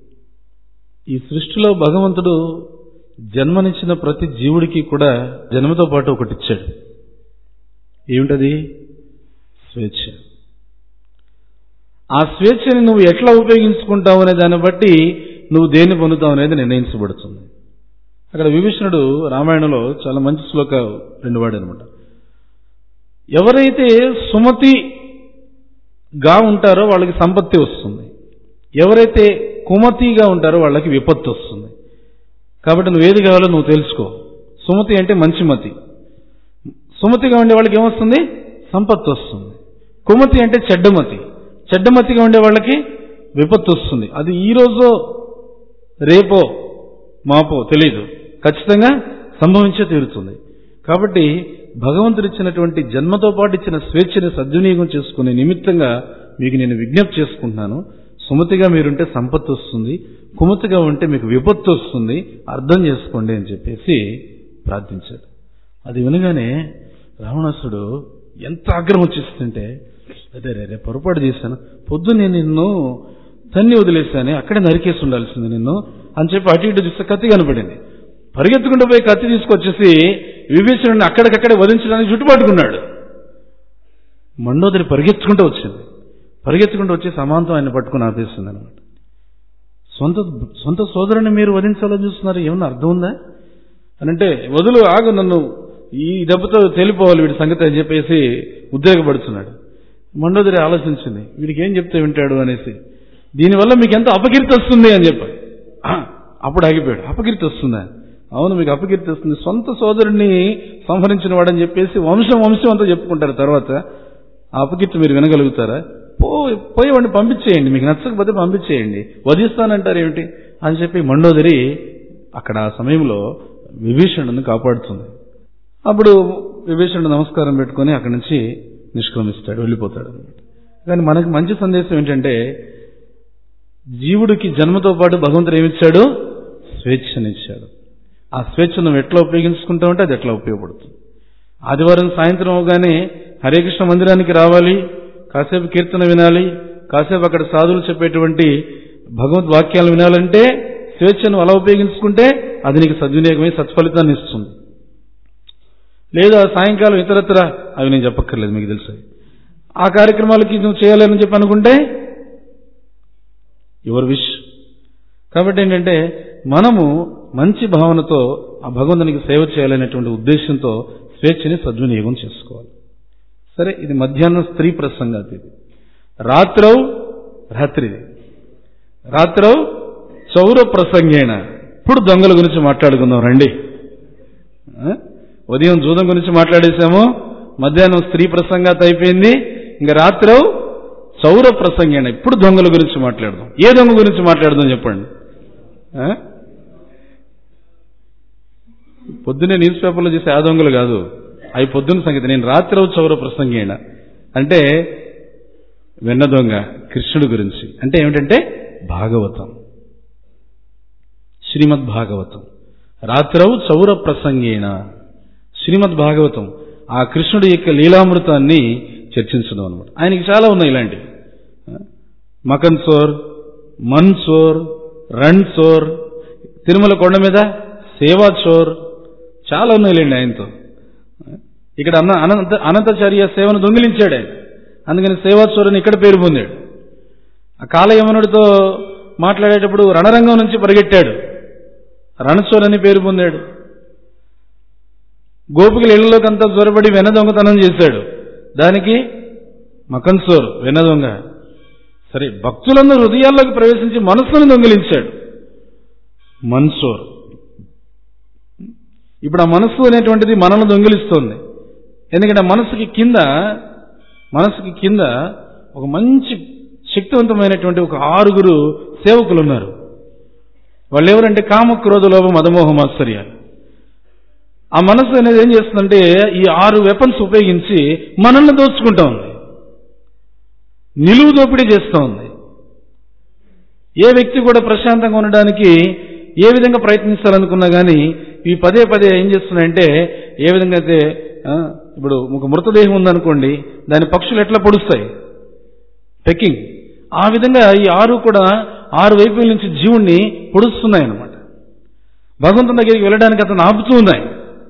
ఈ సృష్టిలో భగవంతుడు జన్మనిచ్చిన ప్రతి జీవుడికి కూడా జన్మతో పాటు ఒకటి ఇచ్చాడు ఏమిటది స్వేచ్ఛ ఆ స్వేచ్ఛని నువ్వు ఎట్లా ఉపయోగించుకుంటావు అనే దాన్ని బట్టి నువ్వు దేన్ని పొందుతావు అనేది నిర్ణయించబడుతుంది అక్కడ విభీషణుడు రామాయణంలో చాలా మంచి శ్లోక రెండు వాడు అనమాట ఎవరైతే సుమతిగా ఉంటారో వాళ్ళకి సంపత్తి వస్తుంది ఎవరైతే కుమతిగా ఉంటారో వాళ్ళకి విపత్తు వస్తుంది కాబట్టి నువ్వు ఏది కావాలో నువ్వు తెలుసుకో సుమతి అంటే మంచి మతి సుమతిగా ఉండే వాళ్ళకి ఏమొస్తుంది సంపత్తు వస్తుంది కుమతి అంటే చెడ్డమతి చెడ్డమతిగా ఉండే వాళ్ళకి విపత్తు వస్తుంది అది ఈ రోజో రేపో మాపో తెలియదు ఖచ్చితంగా సంభవించే తీరుతుంది కాబట్టి భగవంతుడు ఇచ్చినటువంటి జన్మతో పాటు ఇచ్చిన స్వేచ్ఛని సద్వినియోగం చేసుకునే నిమిత్తంగా మీకు నేను విజ్ఞప్తి చేసుకుంటున్నాను సుమతిగా మీరుంటే సంపత్తు వస్తుంది కుమతిగా ఉంటే మీకు విపత్తు వస్తుంది అర్థం చేసుకోండి అని చెప్పేసి ప్రార్థించాడు అది వినగానే రావణాసుడు ఎంత ఆగ్రహం వచ్చేస్తుంటే అదే రే రే పొరపాటు చేశాను పొద్దు నేను నిన్ను తన్ని వదిలేశాను అక్కడే నరికేసి ఉండాల్సింది నిన్ను అని చెప్పి అటు ఇటు చూస్తే కత్తి కనపడింది పరిగెత్తుకుంటూ పోయి కత్తి తీసుకొచ్చేసి విభీషణుడిని అక్కడికక్కడే వధించడానికి చుట్టుపట్టుకున్నాడు మండోదరి పరిగెత్తుకుంటూ వచ్చింది పరిగెత్తుకుంటూ వచ్చి సమాంతం ఆయన పట్టుకుని ఆపేస్తుంది అనమాట సొంత సొంత సోదరుని మీరు వధించాలని చూస్తున్నారు ఏమన్నా అర్థం ఉందా అని అంటే వదులు ఆగు నన్ను ఈ దెబ్బతో తేలిపోవాలి వీడి సంగతి అని చెప్పేసి ఉద్రేకపడుతున్నాడు మండోదరి ఆలోచించింది వీడికి ఏం చెప్తే వింటాడు అనేసి దీనివల్ల మీకు ఎంత అపకీర్తి వస్తుంది అని చెప్పాడు ఆ, అప్పుడు ఆగిపోయాడు అపకీర్తి వస్తుందా అవును మీకు అపకీర్తి వస్తుంది సొంత సోదరుడిని సంహరించిన వాడని చెప్పేసి వంశం వంశం అంతా చెప్పుకుంటారు తర్వాత ఆ అపకీర్తి మీరు వినగలుగుతారా పో పోయేవాడిని పంపించేయండి మీకు నచ్చకపోతే పంపించేయండి వధిస్తానంటారు ఏమిటి అని చెప్పి మండోదరి అక్కడ ఆ సమయంలో విభీషణుని కాపాడుతుంది అప్పుడు విభీషణుడు నమస్కారం పెట్టుకొని అక్కడి నుంచి నిష్క్రమిస్తాడు వెళ్ళిపోతాడు అనమాట కానీ మనకి మంచి సందేశం ఏంటంటే జీవుడికి జన్మతో పాటు భగవంతుడు ఏమిచ్చాడు స్వేచ్ఛనిచ్చాడు ఆ స్వేచ్ఛ నువ్వు ఎట్లా ఉపయోగించుకుంటావంటే అది ఎట్లా ఉపయోగపడుతుంది ఆదివారం సాయంత్రం అవగానే హరే కృష్ణ మందిరానికి రావాలి కాసేపు కీర్తన వినాలి కాసేపు అక్కడ సాధువులు చెప్పేటువంటి భగవద్ వాక్యాలు వినాలంటే స్వేచ్ఛను అలా ఉపయోగించుకుంటే అది నీకు సద్వినియోగమై సత్ఫలితాన్ని ఇస్తుంది లేదా సాయంకాలం ఇతరత్ర అవి నేను చెప్పక్కర్లేదు మీకు తెలుసు ఆ కార్యక్రమాలకి నువ్వు చేయాలని చెప్పి అనుకుంటే యువర్ విష్ కాబట్టి ఏంటంటే మనము మంచి భావనతో ఆ భగవంతునికి సేవ చేయాలనేటువంటి ఉద్దేశంతో స్వేచ్ఛని సద్వినియోగం చేసుకోవాలి సరే ఇది మధ్యాహ్నం స్త్రీ ప్రసంగాతి ఇది రాత్రౌ రాత్రిది రాత్రౌ చౌర ప్రసంగేణ ఇప్పుడు దొంగల గురించి మాట్లాడుకుందాం రండి ఆ? ఉదయం జూదం గురించి మాట్లాడేశాము మధ్యాహ్నం స్త్రీ ప్రసంగాత అయిపోయింది ఇంకా రాత్రౌ చౌర ప్రసంగేణ ఇప్పుడు దొంగల గురించి మాట్లాడదాం ఏ దొంగ గురించి మాట్లాడదాం చెప్పండి ఆ? పొద్దునే న్యూస్ పేపర్లో చేసే ఆ దొంగలు కాదు అవి పొద్దున్న సంగతి నేను రాత్రి చౌర ప్రసంగేణ అంటే వెన్న దొంగ కృష్ణుడి గురించి అంటే ఏమిటంటే భాగవతం శ్రీమద్ భాగవతం రాత్రవు చౌర ప్రసంగేణ శ్రీమద్ భాగవతం ఆ కృష్ణుడి యొక్క లీలామృతాన్ని చర్చించడం అనమాట ఆయనకి చాలా ఉన్నాయి ఇలాంటివి మకన్ సోర్ మన్ సోర్ రన్ సోర్ తిరుమల కొండ మీద సేవా చోర్ చాలా ఉన్నాయిలేండి ఆయనతో ఇక్కడ అన్న అనంత అనంతాచార్య సేవను దొంగిలించాడు ఆయన అందుకని సేవాచోరని ఇక్కడ పేరు పొందాడు ఆ కాలయమనుడితో మాట్లాడేటప్పుడు రణరంగం నుంచి పరిగెట్టాడు రణచోర్ అని పేరు పొందాడు గోపికల ఇళ్లలోకి అంతా జ్వరపడి వెన దొంగతనం చేశాడు దానికి మకన్సోర్ వెన దొంగ సరే భక్తులందరూ హృదయాల్లోకి ప్రవేశించి మనస్సును దొంగిలించాడు మన్సోర్ ఇప్పుడు ఆ మనస్సు అనేటువంటిది మనల్ని దొంగిలిస్తోంది ఎందుకంటే ఆ మనసుకి కింద మనసుకి కింద ఒక మంచి శక్తివంతమైనటువంటి ఒక ఆరుగురు సేవకులు ఉన్నారు వాళ్ళు ఎవరంటే కామ క్రోధ లోభం మదమోహం ఆశ్చర్యాలు ఆ మనసు అనేది ఏం చేస్తుందంటే ఈ ఆరు వెపన్స్ ఉపయోగించి మనల్ని దోచుకుంటా ఉంది నిలువు దోపిడీ చేస్తూ ఉంది ఏ వ్యక్తి కూడా ప్రశాంతంగా ఉండడానికి ఏ విధంగా ప్రయత్నించాలనుకున్నా కానీ ఈ పదే పదే ఏం చేస్తున్నాయంటే ఏ విధంగా అయితే ఆ, ఇప్పుడు ఒక మృతదేహం ఉందనుకోండి దాని పక్షులు ఎట్లా పొడుస్తాయి పెక్కింగ్ ఆ విధంగా ఈ ఆరు కూడా ఆరు వైపుల నుంచి జీవుణ్ణి పొడుస్తున్నాయి అన్నమాట భగవంతుని దగ్గరికి వెళ్ళడానికి అతను ఆపుతూ ఉన్నాయి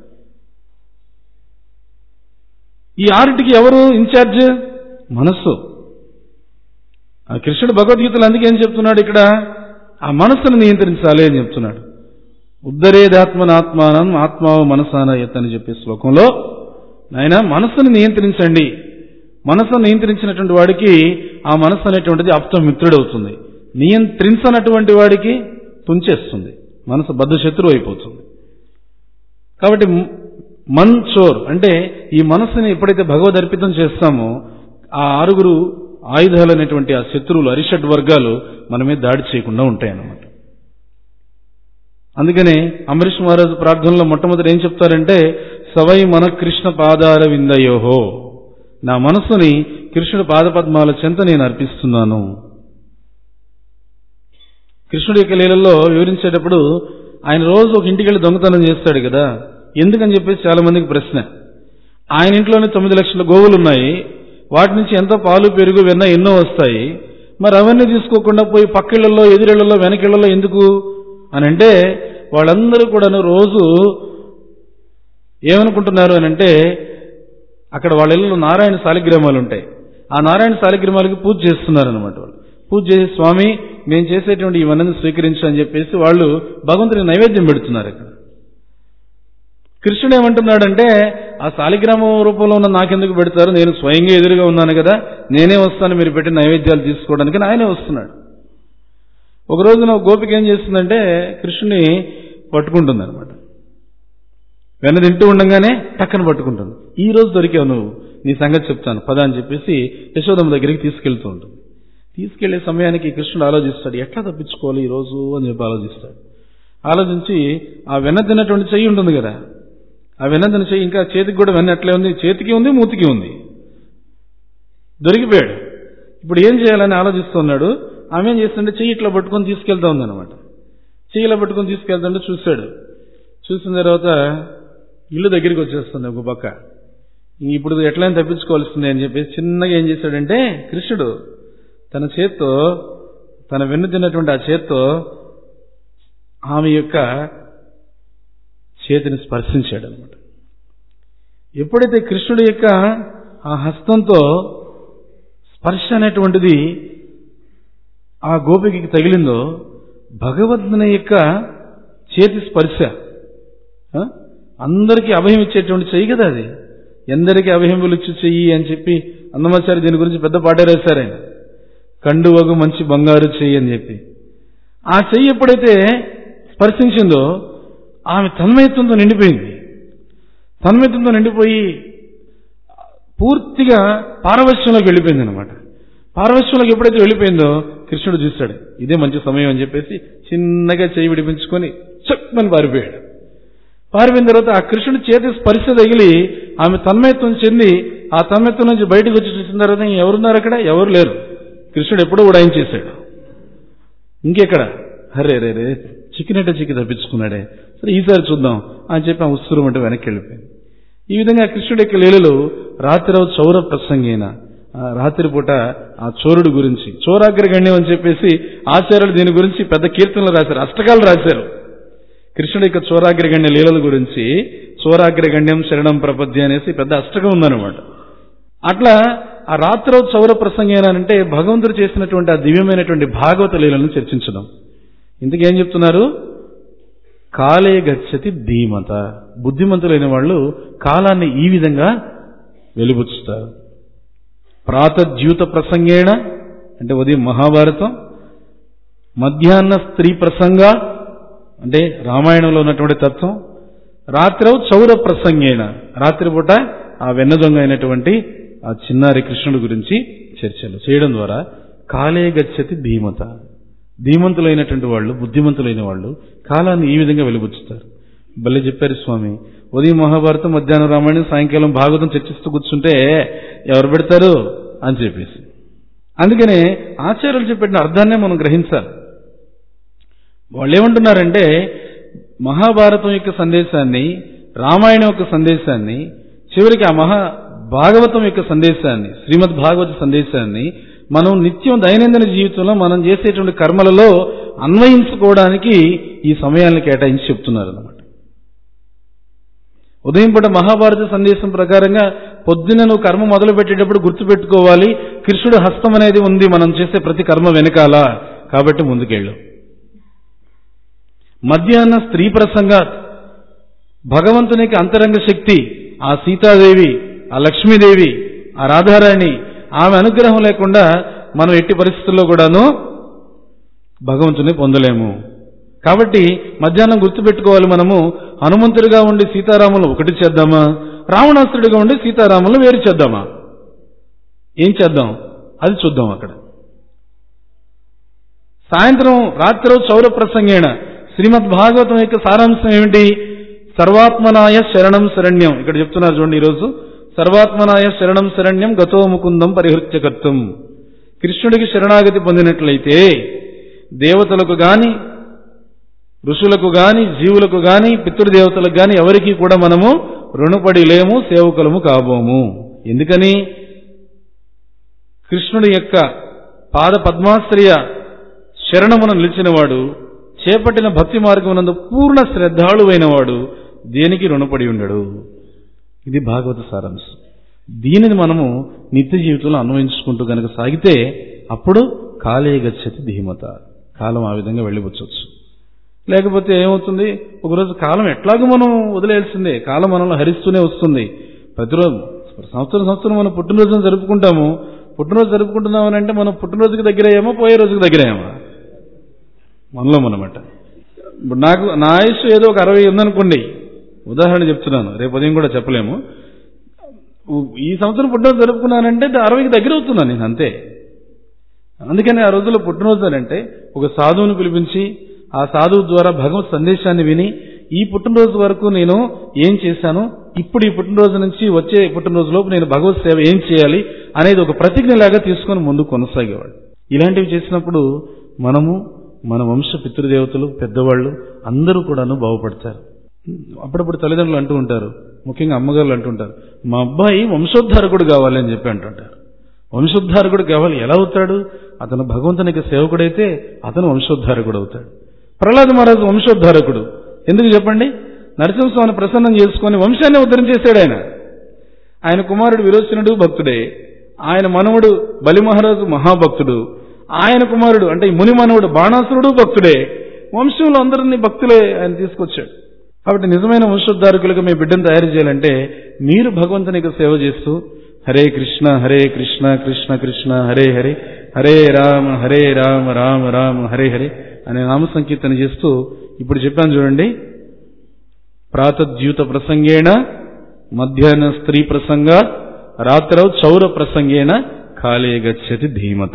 ఈ ఆరిటికి ఎవరు ఇన్ఛార్జ్ మనస్సు ఆ కృష్ణుడు భగవద్గీతలు అందుకే ఏం చెప్తున్నాడు ఇక్కడ ఆ మనస్సును నియంత్రించాలి అని చెప్తున్నాడు ఉద్ధరేదాత్మనాత్మానం ఆత్మావ మనసాన యత్ అని చెప్పే శ్లోకంలో నాయన మనస్సును నియంత్రించండి మనస్సును నియంత్రించినటువంటి వాడికి ఆ మనస్సు అనేటువంటిది అప్త మిత్రుడవుతుంది నియంత్రించనటువంటి వాడికి తుంచేస్తుంది మనసు బద్ధ శత్రువు అయిపోతుంది కాబట్టి మ్- మన్ చోర్ అంటే ఈ మనస్సుని ఎప్పుడైతే భగవద్ అర్పితం చేస్తామో ఆ ఆరుగురు ఆయుధాలు అనేటువంటి ఆ శత్రువులు అరిషడ్ వర్గాలు మన మీద దాడి చేయకుండా ఉంటాయన్నమాట అందుకనే అంబరీష్ మహారాజు ప్రార్థనలో మొట్టమొదటి ఏం చెప్తారంటే సవై మన కృష్ణ పాదార విందయోహో నా మనస్సుని కృష్ణుడి పాదపద్మాల చెంత నేను అర్పిస్తున్నాను కృష్ణుడి యొక్క లీలల్లో వివరించేటప్పుడు ఆయన రోజు ఒక ఇంటికి వెళ్ళి దొంగతనం చేస్తాడు కదా ఎందుకని చెప్పేసి చాలా మందికి ప్రశ్న ఆయన ఇంట్లోనే తొమ్మిది లక్షల గోవులు ఉన్నాయి వాటి నుంచి ఎంతో పాలు పెరుగు వెన్న ఎన్నో వస్తాయి మరి అవన్నీ తీసుకోకుండా పోయి పక్కిళ్లలో ఎదురిళ్లలో వెనకిళ్లలో ఎందుకు అని అంటే వాళ్ళందరూ కూడాను రోజు ఏమనుకుంటున్నారు అని అంటే అక్కడ వాళ్ళ ఇళ్ళలో నారాయణ శాలిగ్రామాలు ఉంటాయి ఆ నారాయణ శాలిగ్రామాలకి పూజ చేస్తున్నారు అనమాట వాళ్ళు పూజ చేసి స్వామి మేము చేసేటువంటి ఇవన్నీ స్వీకరించు అని చెప్పేసి వాళ్ళు భగవంతుని నైవేద్యం పెడుతున్నారు ఇక్కడ కృష్ణుడు ఏమంటున్నాడంటే ఆ శాలిగ్రామం రూపంలో ఉన్న నాకెందుకు పెడతారు నేను స్వయంగా ఎదురుగా ఉన్నాను కదా నేనే వస్తాను మీరు పెట్టిన నైవేద్యాలు తీసుకోవడానికి ఆయనే వస్తున్నాడు ఒక రోజున ఒక గోపిక ఏం చేస్తుందంటే కృష్ణుని పట్టుకుంటుంది అనమాట వెన్న తింటూ ఉండగానే టక్కన పట్టుకుంటుంది ఈ రోజు దొరికావు నువ్వు నీ సంగతి చెప్తాను పద అని చెప్పేసి యశోదమ్మ దగ్గరికి తీసుకెళ్తూ ఉంటుంది తీసుకెళ్లే సమయానికి కృష్ణుడు ఆలోచిస్తాడు ఎట్లా తప్పించుకోవాలి ఈ రోజు అని చెప్పి ఆలోచిస్తాడు ఆలోచించి ఆ వెన్న తిన్నటువంటి చెయ్యి ఉంటుంది కదా ఆ వెన్న తిన్న చెయ్యి ఇంకా చేతికి కూడా వెన్న ఎట్లే ఉంది చేతికి ఉంది మూతికి ఉంది దొరికిపోయాడు ఇప్పుడు ఏం చేయాలని ఆలోచిస్తున్నాడు ఆమె ఏం చేస్తుంటే చెయ్యి ఇట్లా పట్టుకొని తీసుకెళ్తా ఉందన్నమాట చెయ్యి ఇలా పట్టుకొని తీసుకెళ్తుంటే చూశాడు చూసిన తర్వాత ఇల్లు దగ్గరికి వచ్చేస్తుంది ఒక పక్క ఇప్పుడు ఎట్లయినా తప్పించుకోవాల్సిందే అని చెప్పేసి చిన్నగా ఏం చేశాడంటే కృష్ణుడు తన చేత్తో తన వెన్ను తిన్నటువంటి ఆ చేత్తో ఆమె యొక్క చేతిని స్పర్శించాడు అనమాట ఎప్పుడైతే కృష్ణుడి యొక్క ఆ హస్తంతో స్పర్శ అనేటువంటిది ఆ గోపికకి తగిలిందో భగవద్ని యొక్క చేతి స్పర్శ ఆ? అందరికీ అభయం ఇచ్చేటువంటి చెయ్యి కదా అది ఎందరికీ అభయములు ఇచ్చి చెయ్యి అని చెప్పి అన్నమాచారి దీని గురించి పెద్ద పాట రాశారు ఆయన కండు వగు మంచి బంగారు చెయ్యి అని చెప్పి ఆ చెయ్యి ఎప్పుడైతే స్పర్శించిందో ఆమె తన్మయత్వంతో నిండిపోయింది తన్మయత్వంతో నిండిపోయి పూర్తిగా పారవశ్యంలోకి వెళ్ళిపోయింది అనమాట పారవశ్యంలోకి ఎప్పుడైతే వెళ్ళిపోయిందో కృష్ణుడు చూశాడు ఇదే మంచి సమయం అని చెప్పేసి చిన్నగా చేయి విడిపించుకొని చక్కమని పారిపోయాడు పారిపోయిన తర్వాత ఆ కృష్ణుడి చేతి స్పర్శ తగిలి ఆమె తన్మయత్వం చెంది ఆ తన్మయత్వం నుంచి బయటకు వచ్చి చూసిన తర్వాత ఇంక ఎవరున్నారు అక్కడ ఎవరు లేరు కృష్ణుడు ఎప్పుడో ఉడాయించేశాడు ఇంకెక్కడ అరే రే రే చిక్కినట్టే చిక్కి తప్పించుకున్నాడే సరే ఈసారి చూద్దాం అని చెప్పి ఆ ఉత్సరం అంటే వెనక్కి వెళ్ళిపోయింది ఈ విధంగా కృష్ణుడి యొక్క లీలలు రాత్రిరావు చౌర ప్రసంగైన ఆ రాత్రిపూట ఆ చోరుడు గురించి చోరాగ్రగణ్యం అని చెప్పేసి ఆచార్యులు దీని గురించి పెద్ద కీర్తనలు రాశారు అష్టకాలు రాశారు కృష్ణుడి యొక్క చోరాగ్రగణ్య లీలల గురించి చోరాగ్రగణ్యం శరణం ప్రపద్య అనేసి పెద్ద అష్టకం ఉందన్నమాట అట్లా ఆ రాత్రో చౌర ప్రసంగేనంటే భగవంతుడు చేసినటువంటి ఆ దివ్యమైనటువంటి భాగవత లీలను చర్చించడం ఇందుకేం చెప్తున్నారు కాలే గచ్చతి ధీమత బుద్ధిమంతులైన వాళ్ళు కాలాన్ని ఈ విధంగా వెలుబుచ్చుతారు ప్రాతద్యూత ప్రసంగేణ అంటే ఉదయం మహాభారతం మధ్యాహ్న స్త్రీ ప్రసంగ అంటే రామాయణంలో ఉన్నటువంటి తత్వం రాత్రి చౌర ప్రసంగేణ రాత్రిపూట ఆ వెన్న దొంగ అయినటువంటి ఆ చిన్నారి కృష్ణుడి గురించి చర్చలు చేయడం ద్వారా కాలే గచ్చతి ధీమత ధీమంతులైనటువంటి వాళ్ళు బుద్ధిమంతులైన వాళ్ళు కాలాన్ని ఈ విధంగా వెలుబుచ్చుతారు భలే చెప్పారు స్వామి ఉదయం మహాభారతం మధ్యాహ్నం రామాయణం సాయంకాలం భాగవతం చర్చిస్తూ కూర్చుంటే ఎవరు పెడతారు అని చెప్పేసి అందుకనే ఆచార్యులు చెప్పిన అర్థాన్నే మనం గ్రహించాలి వాళ్ళు ఏమంటున్నారంటే మహాభారతం యొక్క సందేశాన్ని రామాయణం యొక్క సందేశాన్ని చివరికి ఆ మహా భాగవతం యొక్క సందేశాన్ని శ్రీమద్ భాగవత సందేశాన్ని మనం నిత్యం దైనందిన జీవితంలో మనం చేసేటువంటి కర్మలలో అన్వయించుకోవడానికి ఈ సమయాన్ని కేటాయించి చెప్తున్నారు అనమాట ఉదయం పూట మహాభారత సందేశం ప్రకారంగా పొద్దున నువ్వు కర్మ మొదలు పెట్టేటప్పుడు గుర్తుపెట్టుకోవాలి కృష్ణుడు హస్తం అనేది ఉంది మనం చేసే ప్రతి కర్మ వెనకాల కాబట్టి ముందుకెళ్ళు మధ్యాహ్న స్త్రీ ప్రసంగాత్ భగవంతునికి అంతరంగ శక్తి ఆ సీతాదేవి ఆ లక్ష్మీదేవి ఆ రాధారాణి ఆమె అనుగ్రహం లేకుండా మనం ఎట్టి పరిస్థితుల్లో కూడాను భగవంతుని పొందలేము కాబట్టి మధ్యాహ్నం గుర్తుపెట్టుకోవాలి మనము హనుమంతుడిగా ఉండి సీతారాములు ఒకటి చేద్దామా రావణాసురుడిగా ఉండి సీతారాములు వేరు చేద్దామా ఏం చేద్దాం అది చూద్దాం అక్కడ సాయంత్రం రాత్రి చౌర ప్రసంగేణ శ్రీమద్ భాగవతం యొక్క సారాంశం ఏమిటి సర్వాత్మనాయ శరణం శరణ్యం ఇక్కడ చెప్తున్నారు చూడండి ఈరోజు సర్వాత్మనాయ శరణం శరణ్యం గతో ముకుందం పరిహృత్యకత్వం కృష్ణుడికి శరణాగతి పొందినట్లయితే దేవతలకు గాని ఋషులకు గాని జీవులకు గాని పితృదేవతలకు గాని ఎవరికి కూడా మనము రుణపడి లేము సేవకులము కాబోము ఎందుకని కృష్ణుడి యొక్క పాద పద్మాశ్రయ శరణమును నిలిచినవాడు చేపట్టిన భక్తి మార్గమునందు పూర్ణ శ్రద్ధాళువైన వాడు దేనికి రుణపడి ఉండడు ఇది భాగవత సారాంశం దీనిని మనము నిత్య జీవితంలో అన్వయించుకుంటూ కనుక సాగితే అప్పుడు కాలే గచ్చతి ధీమత కాలం ఆ విధంగా వెళ్ళిపోవచ్చు లేకపోతే ఏమవుతుంది ఒకరోజు కాలం ఎట్లాగో మనం వదిలేయాల్సిందే కాలం మనల్ని హరిస్తూనే వస్తుంది ప్రతిరోజు సంవత్సరం సంవత్సరం మనం పుట్టినరోజును జరుపుకుంటాము పుట్టినరోజు జరుపుకుంటున్నామని అంటే మనం పుట్టినరోజుకి దగ్గరయ్యామా పోయే రోజుకి దగ్గరయ్యామా మనలో మనమాట ఇప్పుడు నాకు నా ఆయుష్ ఏదో ఒక అరవై ఉందనుకోండి ఉదాహరణ చెప్తున్నాను రేపు ఉదయం కూడా చెప్పలేము ఈ సంవత్సరం పుట్టినరోజు జరుపుకున్నానంటే అరవైకి దగ్గర అవుతున్నాను నేను అంతే అందుకని ఆ రోజుల్లో పుట్టినరోజు అని అంటే ఒక సాధువుని పిలిపించి ఆ సాధువు ద్వారా భగవత్ సందేశాన్ని విని ఈ పుట్టినరోజు వరకు నేను ఏం చేశాను ఇప్పుడు ఈ పుట్టినరోజు నుంచి వచ్చే పుట్టినరోజులోపు నేను భగవత్ సేవ ఏం చేయాలి అనేది ఒక ప్రతిజ్ఞలాగా తీసుకొని ముందు కొనసాగేవాడు ఇలాంటివి చేసినప్పుడు మనము మన వంశ పితృదేవతలు పెద్దవాళ్ళు అందరూ కూడాను బాగుపడతారు అప్పుడప్పుడు తల్లిదండ్రులు అంటూ ఉంటారు ముఖ్యంగా అమ్మగారులు అంటుంటారు మా అబ్బాయి వంశోద్ధారకుడు కావాలి అని చెప్పి అంటుంటారు వంశోద్ధారకుడు కావాలి ఎలా అవుతాడు అతను భగవంతునికి సేవకుడైతే అతను వంశోద్ధారకుడు అవుతాడు ప్రహ్లాద మహారాజు వంశోద్ధారకుడు ఎందుకు చెప్పండి నరసింహస్వామిని ప్రసన్నం చేసుకుని వంశాన్ని ఉద్ధరించేశాడు ఆయన ఆయన కుమారుడు విరోచనుడు భక్తుడే ఆయన మనవడు బలి మహారాజు మహాభక్తుడు ఆయన కుమారుడు అంటే ఈ ముని మనవుడు బాణాసురుడు భక్తుడే వంశంలో అందరినీ భక్తులే ఆయన తీసుకొచ్చాడు కాబట్టి నిజమైన వంశోద్ధారకులుగా మీ బిడ్డను తయారు చేయాలంటే మీరు భగవంతునికి సేవ చేస్తూ హరే కృష్ణ హరే కృష్ణ కృష్ణ కృష్ణ హరే హరే హరే రామ హరే రామ రామ రామ హరే హరే అనే నామ సంకీర్తన చేస్తూ ఇప్పుడు చెప్పాను చూడండి ప్రాతద్యూత ప్రసంగేణ మధ్యాహ్న స్త్రీ ప్రసంగ రాత్రౌ చౌర ప్రసంగేణ కాలే గచ్చతి ధీమత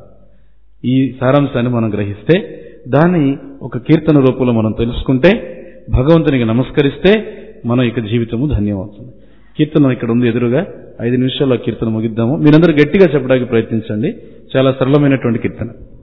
ఈ సారాంశాన్ని మనం గ్రహిస్తే దాన్ని ఒక కీర్తన రూపంలో మనం తెలుసుకుంటే భగవంతునికి నమస్కరిస్తే మన యొక్క జీవితము ధన్యమవుతుంది కీర్తన ఇక్కడ ఉంది ఎదురుగా ఐదు నిమిషాల్లో కీర్తన ముగిద్దాము మీరందరూ గట్టిగా చెప్పడానికి ప్రయత్నించండి చాలా సరళమైనటువంటి కీర్తన